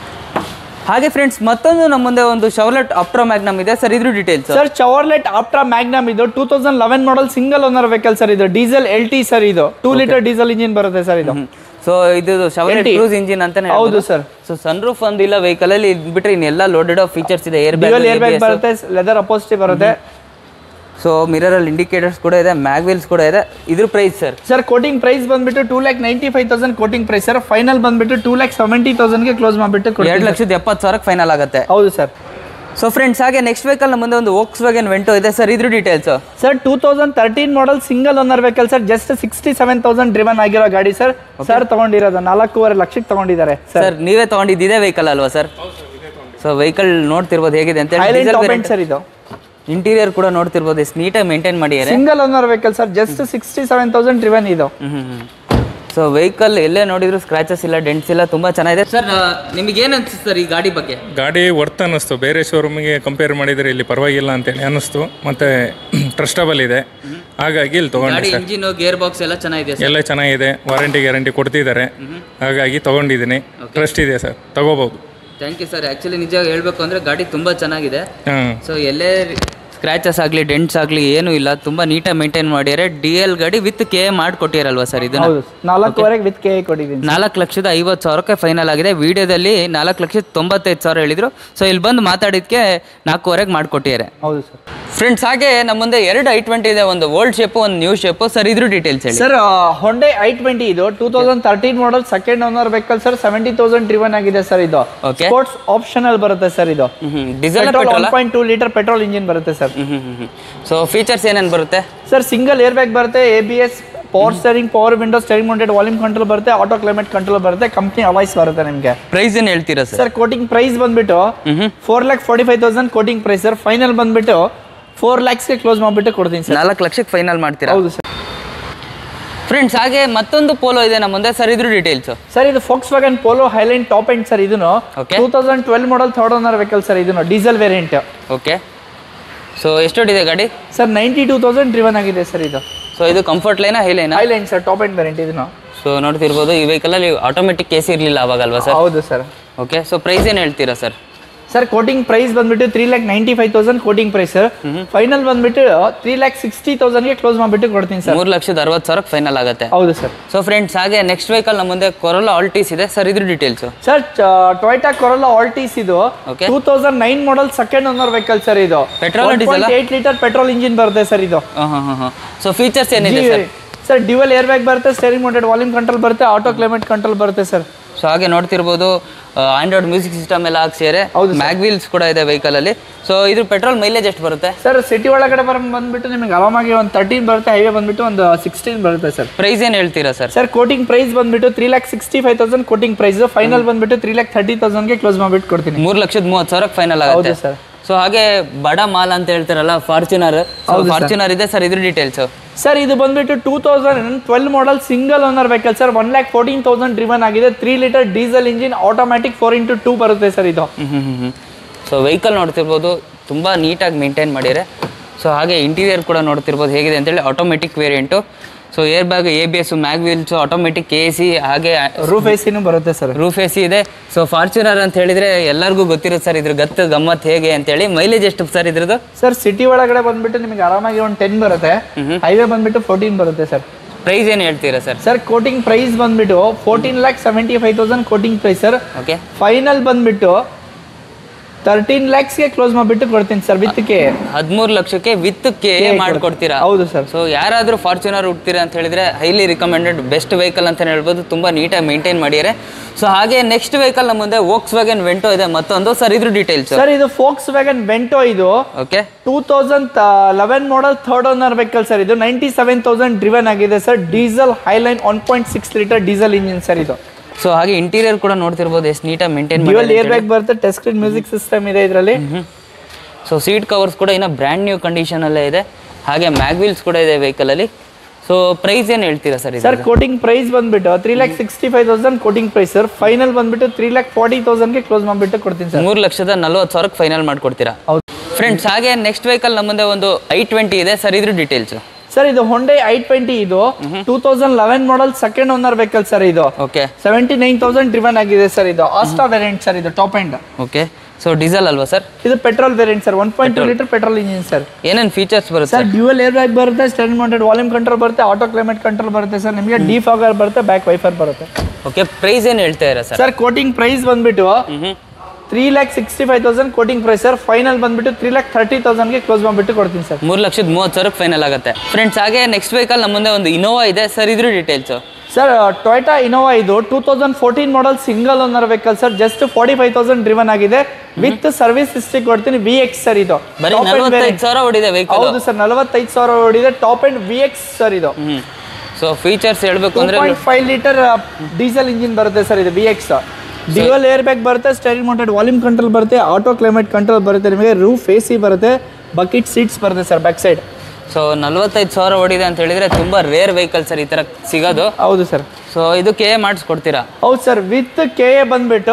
ಹಾಗೆ ಫ್ರೆಂಡ್ಸ್ ಮತ್ತೊಂದು ನಮ್ಮ ಮುಂದೆ ಒಂದು ಶವಲೆಟ್ ಅಪ್ಟ್ರೋ ಮ್ಯಾಗ್ನಮ್ ಇದೆ ಸರ್ ಇದ್ರ details sir Chevrolet Optra Magnum ಇದು two thousand eleven model single owner vehicle sir ಇದು ಡೀಸೆಲ್ ಎಲ್ ಟಿ ಸರ್ ಇದು ಟೂ ಲೀಟರ್ ಡೀಸೆಲ್ ಇಂಜಿನ್ ಬರುತ್ತೆ ಸರ್ ಇದು ಸೊ ಇದು ಶವಲೆಟ್ LT. ಕ್ರೂಸ್ ಇಂಜಿನ್ ಅಂತಾನೆ ಹೌದು ಸರ್ ಸೊ ಸನ್ರೂಫ್ ಒಂದು ಇಲ್ಲ ವೆಹಿಕಲ್ ಅಲ್ಲಿ ಇದ್ ಬಿಟ್ರೆ ಇನ್ನೆಲ್ಲ ಲೋಡೆಡ್ ಆಫ್ ಫೀಚರ್ಸ್ ಇದೆ air dual air bag bag ಬರುತ್ತೆ ಲೆದರ್ ಅಪೋಸಿಟಿ ಬರುತ್ತೆ ಸೊ ಮಿರರ್ ಅಲ್ಲಿ ಇಂಡಿಕೇಟರ್ಸ್ ಕೂಡ ಇದೆ ಮ್ಯಾಗ್ ವೀಲ್ಸ್ ಕೂಡ ಇದೆ ಇದ್ರ price sir sir quoting price ಬಂದ್ಬಿಟ್ಟು two lakh ninety five thousand quoting price sir final ಬಂದ್ಬಿಟ್ಟು ಟೂ ಲ್ಯಾಕ್ ಸೆವೆಂಟಿ ತೌಸಂಡ್ಗೆ ಕ್ಲೋಸ್ ಮಾಡಿಬಿಟ್ಟು ಎರಡು ಕೊಡ್ತೀನಿ ಲಕ್ಷದ ಎಪ್ಪತ್ತು ಸಾವಿರಕ್ಕೆ ಫೈನಲ್ ಆಗುತ್ತೆ ಹೌದು ಸರ್ ಸೊ ಫ್ರೆಂಡ್ಸ್ ಹಾಗೆ ನೆಕ್ಸ್ಟ್ ವೆಹಿಕಲ್ ನಮ್ಮ ಮುಂದೆ ಒಂದು ವೋಕ್ಸ್ ವ್ಯಾಗನ್ ವೆಂಟೋ ಇದೆ ಸರ್ ಇದ್ರ details sir two thousand thirteen model single owner vehicle sir just sixty seven thousand driven ಆಗಿರೋ ಗಾಡಿ ಸರ್ ಸರ್ ತಗೊಂಡಿರೋದು ನಾಲ್ಕೂವರೆ ಲಕ್ಷಕ್ಕೆ ತಗೊಂಡಿದ್ದಾರೆ ಸರ್ ಸರ್ ನೀವೇ ತಗೊಂಡಿದ್ದಿದೆ ವೆಹಿಕಲ್ ಅಲ್ವಾ ಸರ್ ಸೊ ವೆಹಿಕಲ್ ನೋಡ್ತಿರ್ಬೋದು ಹೇಗಿದೆ ಅಂತ ಹೈಲೈನ್ ಟಾಪ್ ಎಂಡ್ ಸರ್ ಇದು ಇಂಟೀರಿಯರ್ ಕೂಡ ನೋಡ್ತಿರ್ಬೋದು ಎಷ್ಟು ನೀಟಾಗಿ ಮೇಂಟೈನ್ ಮಾಡಿದ್ದಾರೆ single owner vehicle sir just sixty seven thousand driven ಇದು ಸೊ ವೆಹಿಕಲ್ ಎಲ್ಲೇ ನೋಡಿದ್ರು ಸ್ಕ್ರಾಚಸ್ ಇಲ್ಲ ಡೆಂಟ್ಸ್ ಇಲ್ಲ ತುಂಬಾ ಚೆನ್ನಾಗಿದೆ ಸರ್ ನಿಮಗೆ ಏನು ಅನ್ಸುತ್ತೆ ಸರ್ ಈ ಗಾಡಿ ಬಗ್ಗೆ ಗಾಡಿ ವರ್ತ್ ಅನ್ನಿಸ್ತು ಬೇರೆ ಶೋರೂಮಿಗೆ ಕಂಪೇರ್ ಮಾಡಿದರೆ ಇಲ್ಲಿ ಪರವಾಗಿಲ್ಲ ಅಂತೇಳಿ ಅನ್ನಿಸ್ತು ಮತ್ತು ಟ್ರಸ್ಟಬಲ್ ಇದೆ ಹಾಗಾಗಿ ಇಲ್ಲಿ ತೊಗೊಂಡೆ ಗಾಡಿ ಸರ್ ಇಂಜಿನ್ ಗೇರ್ ಬಾಕ್ಸ್ ಎಲ್ಲ ಚೆನ್ನಾಗಿದೆ ಸರ್ ಎಲ್ಲ ಚೆನ್ನಾಗಿದೆ ವಾರಂಟಿ ಗ್ಯಾರಂಟಿ ಕೊಡ್ತಿದ್ದಾರೆ ಹಾಗಾಗಿ ತೊಗೊಂಡಿದ್ದೀನಿ ಟ್ರಸ್ಟ್ ಇದೆ ಸರ್ ತಗೋಬೋದು ಥ್ಯಾಂಕ್ ಯು ಸರ್ ಆ್ಯಕ್ಚುಲಿ ನಿಜ ಹೇಳಬೇಕು ಅಂದರೆ ಗಾಡಿ ತುಂಬ ಚೆನ್ನಾಗಿದೆ ಹಾಂ ಸೊ ಎಲ್ಲೇ ಸ್ಕ್ರಾಚಸ್ ಆಗಲಿ ಡೆಂಟ್ಸ್ ಆಗಲಿ ಏನೂ ಇಲ್ಲ ತುಂಬ ನೀಟಾಗಿ ಮೇಂಟೈನ್ ಮಾಡಿದ್ದಾರೆ ಡಿ ಎಲ್ ಗಾಡಿ ವಿತ್ ಕೆ ಮಾಡಿಕೊಟ್ಟಿರಲ್ವಾ ಸರ್ ಇದನ್ನ ಹೌದು ನಾಲ್ಕೂವರೆಗೆ ವಿತ್ ಕೆ ಕೊಟ್ಟಿದ್ದೀನಿ ನಾಲ್ಕು ಲಕ್ಷದ ಐವತ್ತು ಸಾವಿರಕ್ಕೆ ಫೈನಲ್ ಆಗಿದೆ ವಿಡಿಯೋದಲ್ಲಿ ನಾಲ್ಕು ಲಕ್ಷದ ತೊಂಬತ್ತೈದು ಸಾವಿರ ಹೇಳಿದರು ಸೊ ಇಲ್ಲಿ ಬಂದು ಮಾತಾಡಿದ್ದಕ್ಕೆ ನಾಲ್ಕೂವರೆಗೆ ಮಾಡಿಕೊಟ್ಟಿದ್ದಾರೆ ಹೌದು ಸರ್ ಫ್ರೆಂಡ್ಸ್ ಹಾಗೆ ನಮ್ಮ ಮುಂದೆ ಎರಡು ಐ ಟ್ವೆಂಟಿ ಇದೆ ಒಂದು ಓಲ್ಡ್ ಶೇಪು ಒಂದು ನ್ಯೂ ಶೇಪು ಸರ್ ಇದ್ರ ಡೀಟೇಲ್ಸ್ ಹೇಳಿ ಸರ್ ಹೊಂಡೆ ಐ ಟ್ವೆಂಟಿ ಇದು two thousand thirteen model second owner vehicle sir seventy thousand driven ಆಗಿದೆ ಸರ್ ಇದು Okay. ಸ್ಪೋರ್ಟ್ಸ್ ಆಪ್ಷನಲ್ ಬರುತ್ತೆ ಸರ್ ಇದು diesel petrol one point two litre petrol engine ಬರುತ್ತೆ sir so features ಏನೇನು ಬರುತ್ತೆ sir single air bag ಬರುತ್ತೆ A B S power steering power window steering mounted volume control ಬರುತ್ತೆ auto climate control ಬರುತ್ತೆ company alloys ಬರುತ್ತೆ ನಿಮಗೆ price ಏನು ಹೇಳ್ತೀರಾ ಸರ್ ಸರ್ ಕೋಟಿಂಗ್ ಪ್ರೈಸ್ ಬಂದ್ಬಿಟ್ಟು four lakh forty five thousand quoting price sir final ಬಂದ್ಬಿಟ್ಟು four ಲ್ಯಾಕ್ಸ್ಗೆ ಕ್ಲೋಸ್ ಮಾಡಿಬಿಟ್ಟು ಕೊಡ್ತೀನಿ ಸರ್ ನಾಲ್ಕು ಲಕ್ಷಕ್ಕೆ ಫೈನಲ್ ಮಾಡ್ತೀರಾ ಹೌದು ಸರ್ ಫ್ರೆಂಡ್ಸ್ ಹಾಗೆ ಮತ್ತೊಂದು ಪೋಲೋ ಇದೆ ನಮ್ಮ ಮುಂದೆ ಸರ್ ಇದ್ರ ಡೀಟೇಲ್ಸ್ ಸರ್ ಇದು Volkswagen Polo Highline top end sir ಇದನ್ನು Okay. Two thousand twelve model third owner vehicle sir ಇದನ್ನು ಡೀಸೆಲ್ ವೇರಿಯಂಟ್ ಓಕೆ ಸೊ ಎಷ್ಟೊಟ್ಟಿದೆ ಗಾಡಿ sir ninety two thousand driven ಆಗಿದೆ ಸರ್ ಇದು ಸೊ ಇದು ಕಂಫರ್ಟ್ ಲೈನಾ ಹೈ ಲೈನಾ Highline sir top end variant ಇದನ್ನು ಸೊ ನೋಡ್ತಿರ್ಬೋದು ಈ ವೆಹಿಕಲಲ್ಲಿ ಆಟೋಮೆಟಿಕ್ ಎ ಸಿ ಇರಲಿಲ್ಲ ಅವಾಗ ಅಲ್ವಾ ಸರ್ ಹೌದು ಸರ್ ಓಕೆ ಸೊ ಪ್ರೈಸ್ ಏನು ಹೇಳ್ತೀರಾ ಸರ್ ಸರ್ ಕೋಟಿಂಗ್ ಪ್ರೈಸ್ ಬಂದ್ಬಿಟ್ಟು three lakh ninety five thousand quoting price sir final ಬಂದ್ಬಿಟ್ಟು ತ್ರೀ ಲ್ಯಾಕ್ ಸಿಕ್ಸ್ಟಿ ತೌಸಂಡ್ಗೆ ಕ್ಲೋಸ್ ಮಾಡಿಬಿಟ್ಟು ಕೊಡ್ತೀನಿ ಸರ್ ಮೂರು ಲಕ್ಷದ ಅರವತ್ತು ಸಾವಿರಕ್ಕೆ ಫೈನಲ್ ಆಗುತ್ತೆ ಹೌದು ಸರ್ ಸೊ ಫ್ರೆಂಡ್ಸ್ ಹಾಗೆ ನೆಕ್ಸ್ಟ್ ವೆಹಿಕಲ್ ನಮ್ಮ ಮುಂದೆ ಕೊರೋಲಾ ಆಲ್ಟೀಸ್ ಇದೆ ಸರ್ ಇದ್ರ details sir Toyota Corolla Altis ಇದು Okay. Two thousand nine model second owner vehicle sir ಇದು Petrol ಆ diesel ಆ? ಏಟ್ ಲೀಟರ್ ಪೆಟ್ರೋಲ್ ಇಂಜಿನ್ ಬರುತ್ತೆ ಸರ್ ಇದು ಹಾಂ ಹಾಂ ಹಾಂ ಹಾಂ ಸೊ ಫೀಚರ್ಸ್ ಏನಿದೆ sir sir dual air bag ಬರುತ್ತೆ ಸ್ಟೇರಿಂಗ್ ಮೌಂಟೆಡ್ ವಾಲ್ಯೂಮ್ ಕಂಟ್ರೋಲ್ ಬರುತ್ತೆ ಆಟೋ ಕ್ಲೈಮೇಟ್ ಕಂಟ್ರೋಲ್ ಬರುತ್ತೆ ಸರ್ ಸೊ ಹಾಗೆ ನೋಡ್ತಿರ್ಬೋದು ಆಂಡ್ರಾಯ್ಡ್ ಮ್ಯೂಸಿಕ್ ಸಿಸ್ಟಮ್ ಎಲ್ಲ ಹಾಕ್ಸಿದ್ದಾರೆ ಹೌದು ಮ್ಯಾಗ್ ವೀಲ್ಸ್ ಕೂಡ ಇದೆ ವೆಹಿಕಲಲ್ಲಿ ಸೊ ಇದ್ರ ಪೆಟ್ರೋಲ್ ಮೈಲೇಜ್ ಎಷ್ಟು ಬರುತ್ತೆ ಸರ್ ಸಿಟಿ ಒಳಗಡೆ ಬರ ಬಂದ್ಬಿಟ್ಟು ನಿಮಗೆ ಆರಾಮಾಗಿ ಒಂದು ತರ್ಟೀನ್ ಬರುತ್ತೆ ಹೈವೇ ಬಂದ್ಬಿಟ್ಟು ಒಂದು ಸಿಕ್ಸ್ಟೀನ್ ಬರುತ್ತೆ ಸರ್ ಪ್ರೈಸ್ ಏನು ಹೇಳ್ತೀರಾ ಸರ್ ಸರ್ ಕೋಟಿಂಗ್ ಪ್ರೈಸ್ ಬಂದ್ಬಿಟ್ಟು three lakh sixty five thousand quoting price final ಬಂದ್ಬಿಟ್ಟು ತ್ರೀ ಲ್ಯಾಕ್ ಥರ್ಟಿ ತೌಸಂಡ್ಗೆ ಕ್ಲೋಸ್ ಮಾಡಿಬಿಟ್ಟು ಕೊಡ್ತೀನಿ ಮೂರು ಲಕ್ಷದ ಮೂವತ್ತು ಸಾವಿರಕ್ಕೆ ಫೈನಲ್ ಹೌದು ಆಗುತ್ತೆ ಸರ್ ಸೊ ಹಾಗೆ ಬಡ ಮಾಲ್ ಅಂತ ಹೇಳ್ತಾರಲ್ಲ ಫಾರ್ಚುನರ್ ಫಾರ್ಚುನರ್ ಇದೆ ಸರ್ ಇದ್ರ ಡೀಟೇಲ್ಸ್ ಸರ್ ಇದು ಬಂದ್ಬಿಟ್ಟು two thousand twelve model single owner vehicle sir one lakh fourteen thousand driven ಆಗಿದೆ three litre diesel engine automatic four into two ಬರುತ್ತೆ ಸರ್ ಇದು ಸೊ ವೆಹಿಕಲ್ ನೋಡ್ತಿರ್ಬೋದು ತುಂಬ ನೀಟಾಗಿ ಮೇಂಟೈನ್ ಮಾಡಿದ್ದಾರೆ ಸೊ ಹಾಗೆ ಇಂಟೀರಿಯರ್ ಕೂಡ ನೋಡ್ತಿರ್ಬೋದು ಹೇಗಿದೆ ಅಂತೇಳಿ automatic variant so air bag A B S mag wheels automatic A C ಹಾಗೆ ರೂಫ್ ಎಸಿನೂ ಬರುತ್ತೆ ಸರ್ ರೂಫ್ ಎ ಸಿ ಇದೆ ಸೊ ಫಾರ್ಚುನರ್ ಅಂತ ಹೇಳಿದ್ರೆ ಎಲ್ಲರಿಗೂ ಗೊತ್ತಿರುತ್ತೆ ಸರ್ ಇದ್ರ ಗತ್ತು ಗಮ್ಮತ್ ಹೇಗೆ ಅಂತೇಳಿ ಮೈಲೇಜ್ ಎಷ್ಟು ಸರ್ ಇದ್ರದ್ದು ಸರ್ ಸಿಟಿ ಒಳಗಡೆ ಬಂದ್ಬಿಟ್ಟು ನಿಮಗೆ ಆರಾಮಾಗಿ ಒಂದು ಟೆನ್ ಬರುತ್ತೆ ಹೈವೇ ಬಂದ್ಬಿಟ್ಟು ಫೋರ್ಟೀನ್ ಬರುತ್ತೆ ಸರ್ ಪ್ರೈಸ್ ಏನು ಹೇಳ್ತೀರಾ ಸರ್ ಸರ್ ಕೋಟಿಂಗ್ ಪ್ರೈಸ್ ಬಂದ್ಬಿಟ್ಟು fourteen lakh seventy five thousand quoting price sir okay final ಬಂದ್ಬಿಟ್ಟು ತರ್ಟೀನ್ ಲ್ಯಾಕ್ಸ್ಗೆ ಕ್ಲೋಸ್ ಮಾಡಿಬಿಟ್ಟು ಕೊಡ್ತೀನಿ ಸರ್ ವಿತ್ ಕೆ ಹದಿಮೂರು ಲಕ್ಷಕ್ಕೆ ವಿತ್ ಕೆ ಮಾಡ್ಕೊಡ್ತೀರಾ ಹೌದು ಸರ್ ಸೊ ಯಾರಾದರೂ ಫಾರ್ಚುನರ್ ಹುಡ್ತೀರಾ ಅಂತ ಹೇಳಿದ್ರೆ ಹೈಲಿ ರಿಕಮೆಂಡೆಡ್ ಬೆಸ್ಟ್ ವೆಹಿಕಲ್ ಅಂತ ಹೇಳ್ಬೋದು ತುಂಬ ನೀಟಾಗಿ ಮೇಂಟೈನ್ ಮಾಡಿದ್ದಾರೆ ಸೊ ಹಾಗೆ ನೆಕ್ಸ್ಟ್ ವೆಹಿಕಲ್ ನಮ್ಮ ಮುಂದೆ ವೋಕ್ಸ್ ವ್ಯಾಗನ್ ವೆಂಟೋ ಇದೆ ಮತ್ತೊಂದು ಸರ್ ಇದ್ರ ಡೀಟೇಲ್ಸ್ ಸರ್ ಇದು ಫೋಕ್ಸ್ ವ್ಯಾಗನ್ ವೆಂಟೋ ಇದು okay two thousand eleven model third owner vehicle sir ಇದು ನೈಂಟಿ ಸೆವೆನ್ ತೌಸಂಡ್ ಡ್ರಿವನ್ ಆಗಿದೆ sir diesel Highline one point six litre diesel engine sir ಇದು so ಹಾಗೆ interior ಕೂಡ ನೋಡ್ತಿರ್ಬೋದು ಎಷ್ಟು ನೀಟಾಗಿ ಮೇಂಟೈನ್ ಡ್ಯುವಲ್ ಮಾಡಿ ಏರ್ ಬ್ಯಾಗ್ ಬರುತ್ತೆ ಟಚ್ ಸ್ಕ್ರೀನ್ ಮ್ಯೂಸಿಕ್ ಸಿಸ್ಟಮ್ ಇದೆ ಇದರಲ್ಲಿ ಸೊ ಸೀಟ್ ಕವರ್ಸ್ ಕೂಡ ಇನ್ನು ಬ್ರ್ಯಾಂಡ್ ನ್ಯೂ ಕಂಡೀಷನಲ್ಲೇ ಇದೆ ಹಾಗೆ ಮ್ಯಾಗ್ ವೀಲ್ಸ್ ಕೂಡ ಇದೆ ವೆಹಿಕಲಲ್ಲಿ ಸೊ ಪ್ರೈಸ್ ಏನು ಹೇಳ್ತೀರಾ ಸರ್ ಇದು ಸರ್ ಕೋಟಿಂಗ್ ಪ್ರೈಸ್ ಬಂದ್ಬಿಟ್ಟು three lakh sixty five thousand quoting price sir final ಬಂದ್ಬಿಟ್ಟು ತ್ರೀ ಲ್ಯಾಕ್ ಫಾರ್ಟಿ ತೌಸಂಡ್ಗೆ ಕ್ಲೋಸ್ ಮಾಡಿಬಿಟ್ಟು ಕೊಡ್ತೀನಿ ಸರ್ ಮೂರು ಲಕ್ಷದ ನಲ್ವತ್ತು ಸಾವಿರಕ್ಕೆ ಫೈನಲ್ ಮಾಡ್ಕೊಡ್ತೀರಾ ಹೌದು ಫ್ರೆಂಡ್ಸ್ ಹಾಗೆ ನೆಕ್ಸ್ಟ್ ವೆಹಿಕಲ್ ನಮ್ಮ ಮುಂದೆ ಒಂದು ಐ ಟ್ವೆಂಟಿ ಇದೆ ಸರ್ ಇದ್ರ ಡೀಟೇಲ್ಸ್ ಸರ್ ಇದು ಹೊಂಡೆ ಐ ಟ್ವೆಂಟಿ ಇದು two thousand eleven model second owner vehicle sir ಇದು okay seventy nine thousand driven ಆಗಿದೆ ಸರ್ ಇದು ಆಸ್ಟಾ ವೇರಿಯಂಟ್ ಸರ್ ಇದು top end okay so diesel ಅಲ್ವಾ ಸರ್ ಇದು petrol variant sir one point two litre petrol engine sir ಏನೇನು features ಬರುತ್ತೆ sir dual air bag ಬರುತ್ತೆ steering mounted volume control ಬರುತ್ತೆ auto climate control ಬರುತ್ತೆ sir ನಿಮಗೆ defogger ಬರುತ್ತೆ back wiper ಬರುತ್ತೆ ಓಕೆ ಪ್ರೈಸ್ ಏನು ಹೇಳ್ತಾ ಇರ ಸರ್ ಸರ್ ಕೋಟಿಂಗ್ ಪ್ರೈಸ್ ಬಂದ್ಬಿಟ್ಟು three lakh sixty five thousand quoting price sir final ಬಂದ್ಬಿಟ್ಟು ತ್ರೀ ಲ್ಯಾಕ್ ಥರ್ಟಿ ತೌಸಂಡ್ಗೆ ಕ್ಲೋಸ್ ಮಾಡಿಬಿಟ್ಟು ಕೊಡ್ತೀನಿ ಸರ್ ಮೂರು ಲಕ್ಷದ ಮೂವತ್ತು ಸಾವಿರಕ್ಕೆ ಫೈನಲ್ ಆಗುತ್ತೆ ಫ್ರೆಂಡ್ಸ್ ಹಾಗೆ ನೆಕ್ಸ್ಟ್ ವೆಹಿಕಲ್ ನಮ್ಮ ಮುಂದೆ ಒಂದು ಇನೋವಾ ಇದೆ ಸರ್ ಇದ್ರ ಡೀಟೇಲ್ಸು ಸರ್ ಟೊಯೋಟಾ ಇನೋವಾ ಇದು two thousand fourteen model single owner vehicle sir just forty five thousand driven ಆಗಿದೆ ವಿತ್ ಸರ್ವಿಸ್ ಹಿಸ್ಟ್ರಿ ಕೊಡ್ತೀನಿ ವಿ ಎಕ್ಸ್ ಸರ್ ಇದು ಬರೀ Top end ನಲವತ್ತೈದು variant. ಸಾವಿರ ಹೊಡಿದೆ ವೆಹಿಕಲ್ ಹೌದು ಸರ್ ನಲವತ್ತೈದು ಸಾವಿರ ಓಡಿದೆ top and V X sir ಇದು ಹ್ಞೂ ಸೊ ಫೀಚರ್ಸ್ ಹೇಳ್ಬೇಕು ಟೂ ಅಂದರೆ point five litre diesel engine ಬರುತ್ತೆ ಸರ್ ಇದು V X dual air bag ಬರುತ್ತೆ ಸ್ಟೇರಿಂಗ್ ಮೌಂಟೆಡ್ ವಾಲ್ಯೂಮ್ ಕಂಟ್ರೋಲ್ ಬರುತ್ತೆ ಆಟೋ ಕ್ಲೈಮೇಟ್ ಕಂಟ್ರೋಲ್ ಬರುತ್ತೆ ನಿಮಗೆ ರೂಫ್ ಎ ಸಿ ಬರುತ್ತೆ ಬಕೆಟ್ ಸೀಟ್ಸ್ ಬರುತ್ತೆ ಸರ್ ಬ್ಯಾಕ್ ಸೈಡ್ ಸೊ ನಲ್ವತ್ತೈದು ಸಾವಿರ ಹೊಡಿದೆ ಅಂತ ಹೇಳಿದ್ರೆ ತುಂಬ ರೇರ್ ವೆಹಿಕಲ್ ಸರ್ ಈ ಥರ ಸಿಗೋದು ಹೌದು ಸರ್ ಸೊ ಇದು ಕೆ ಮಾಡಿಸ್ಕೊಡ್ತೀರಾ ಹೌದು ಸರ್ ವಿತ್ ಕೆ ಎ ಬಂದ್ಬಿಟ್ಟು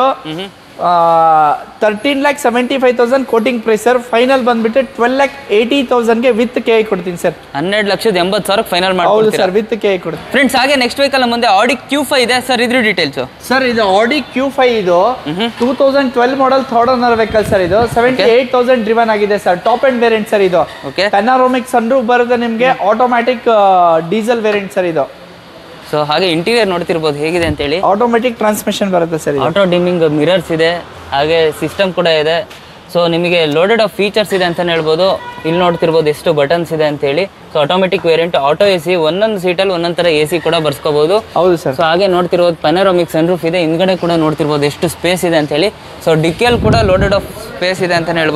thirteen lakh seventy five thousand quoting price sir final ಬಂದ್ಬಿಟ್ಟು ಟ್ವೆಲ್ ಲ್ಯಾಕ್ ಏಯ್ಟಿ ತೌಸಂಡ್ಗೆ ವಿತ್ ಕೆ ಎ ಕೊಡ್ತೀನಿ ಸರ್ ಹನ್ನೆರಡು ಲಕ್ಷದ ಎಂಬತ್ತು ಸಾವಿರಕ್ಕೆ ಫೈನಲ್ ಹೌದು ಮಾಡ್ಕೊಡ್ತೀರಾ ಸರ್ ವಿತ್ ಕೆ ಎ ಕೊಡ್ತೀನಿ ಫ್ರೆಂಡ್ಸ್ ಹಾಗೆ ನೆಕ್ಸ್ಟ್ ವೆಹಿಕಲ್ ನಮ್ಮ ಮುಂದೆ ಆಡಿ ಕ್ಯೂ ಫೈ ಇದೆ ಸರ್ ಇದ್ರ ಡೀಟೇಲ್ಸು ಸರ್ ಇದು ಆಡಿ ಕ್ಯೂ ಫೈ ಇದು two thousand twelve model third owner vehicle sir ಇದು ಸೆವೆಂಟಿ ಏಟ್ ತೌಸಂಡ್ ಡ್ರಿವನ್ ಆಗಿದೆ sir top and variant sir ಇದು ಓಕೆ ಪೆನಾರೋಮಿಕ್ ಸನ್ರೂಫ್ ಬರುತ್ತೆ ನಿಮಗೆ ಆಟೋಮ್ಯಾಟಿಕ್ ಡೀಸೆಲ್ ವೇರಿಯಂಟ್ ಸರ್ ಇದು ಸೊ ಹಾಗೆ ಇಂಟೀರಿಯರ್ ನೋಡ್ತಿರ್ಬೋದು ಹೇಗಿದೆ ಅಂತೇಳಿ ಆಟೋಮೆಟಿಕ್ ಟ್ರಾನ್ಸ್ಮಿಷನ್ ಬರುತ್ತೆ ಸರ್ ಇದು ಆಟೋ ಡಿಮ್ಮಿಂಗ್ ಮಿರರ್ಸ್ ಇದೆ ಹಾಗೆ ಸಿಸ್ಟಮ್ ಕೂಡ ಇದೆ ಸೊ ನಿಮಗೆ ಲೋಡೆಡ್ ಆಫ್ ಫೀಚರ್ಸ್ ಇದೆ ಅಂತಲೇ ಹೇಳ್ಬೋದು ಇಲ್ಲಿ ನೋಡ್ತಿರ್ಬೋದು ಎಷ್ಟು ಬಟನ್ಸ್ ಇದೆ ಅಂತೇಳಿ so automatic variant auto A C ಒಂದೊಂದು ಸೀಟಲ್ಲಿ ಒಂದೊಂದು ಥರ ಎ ಸಿ ಕೂಡ ಬರ್ಸ್ಕೋಬೋದು ಹೌದು ಸರ್ ಸೊ ಹಾಗೆ ನೋಡ್ತಿರ್ಬೋದು ಪೆನರೋಮಿಕ್ ಸನ್ರೂಫ್ ಇದೆ ಹಿಂದ್ಗಡೆ ಕೂಡ ನೋಡ್ತಿರ್ಬೋದು ಎಷ್ಟು ಸ್ಪೇಸ್ ಇದೆ ಅಂತೇಳಿ ಸೊ ಡಿಕ್ಕಿಯಲ್ಲಿ ಕೂಡ ಲೋಡೆಡ್ ಆಫ್ ಸ್ಪೇಸ್ ಇದೆ ಅಂತಲೇ ಹೇಳ್ಬೋದು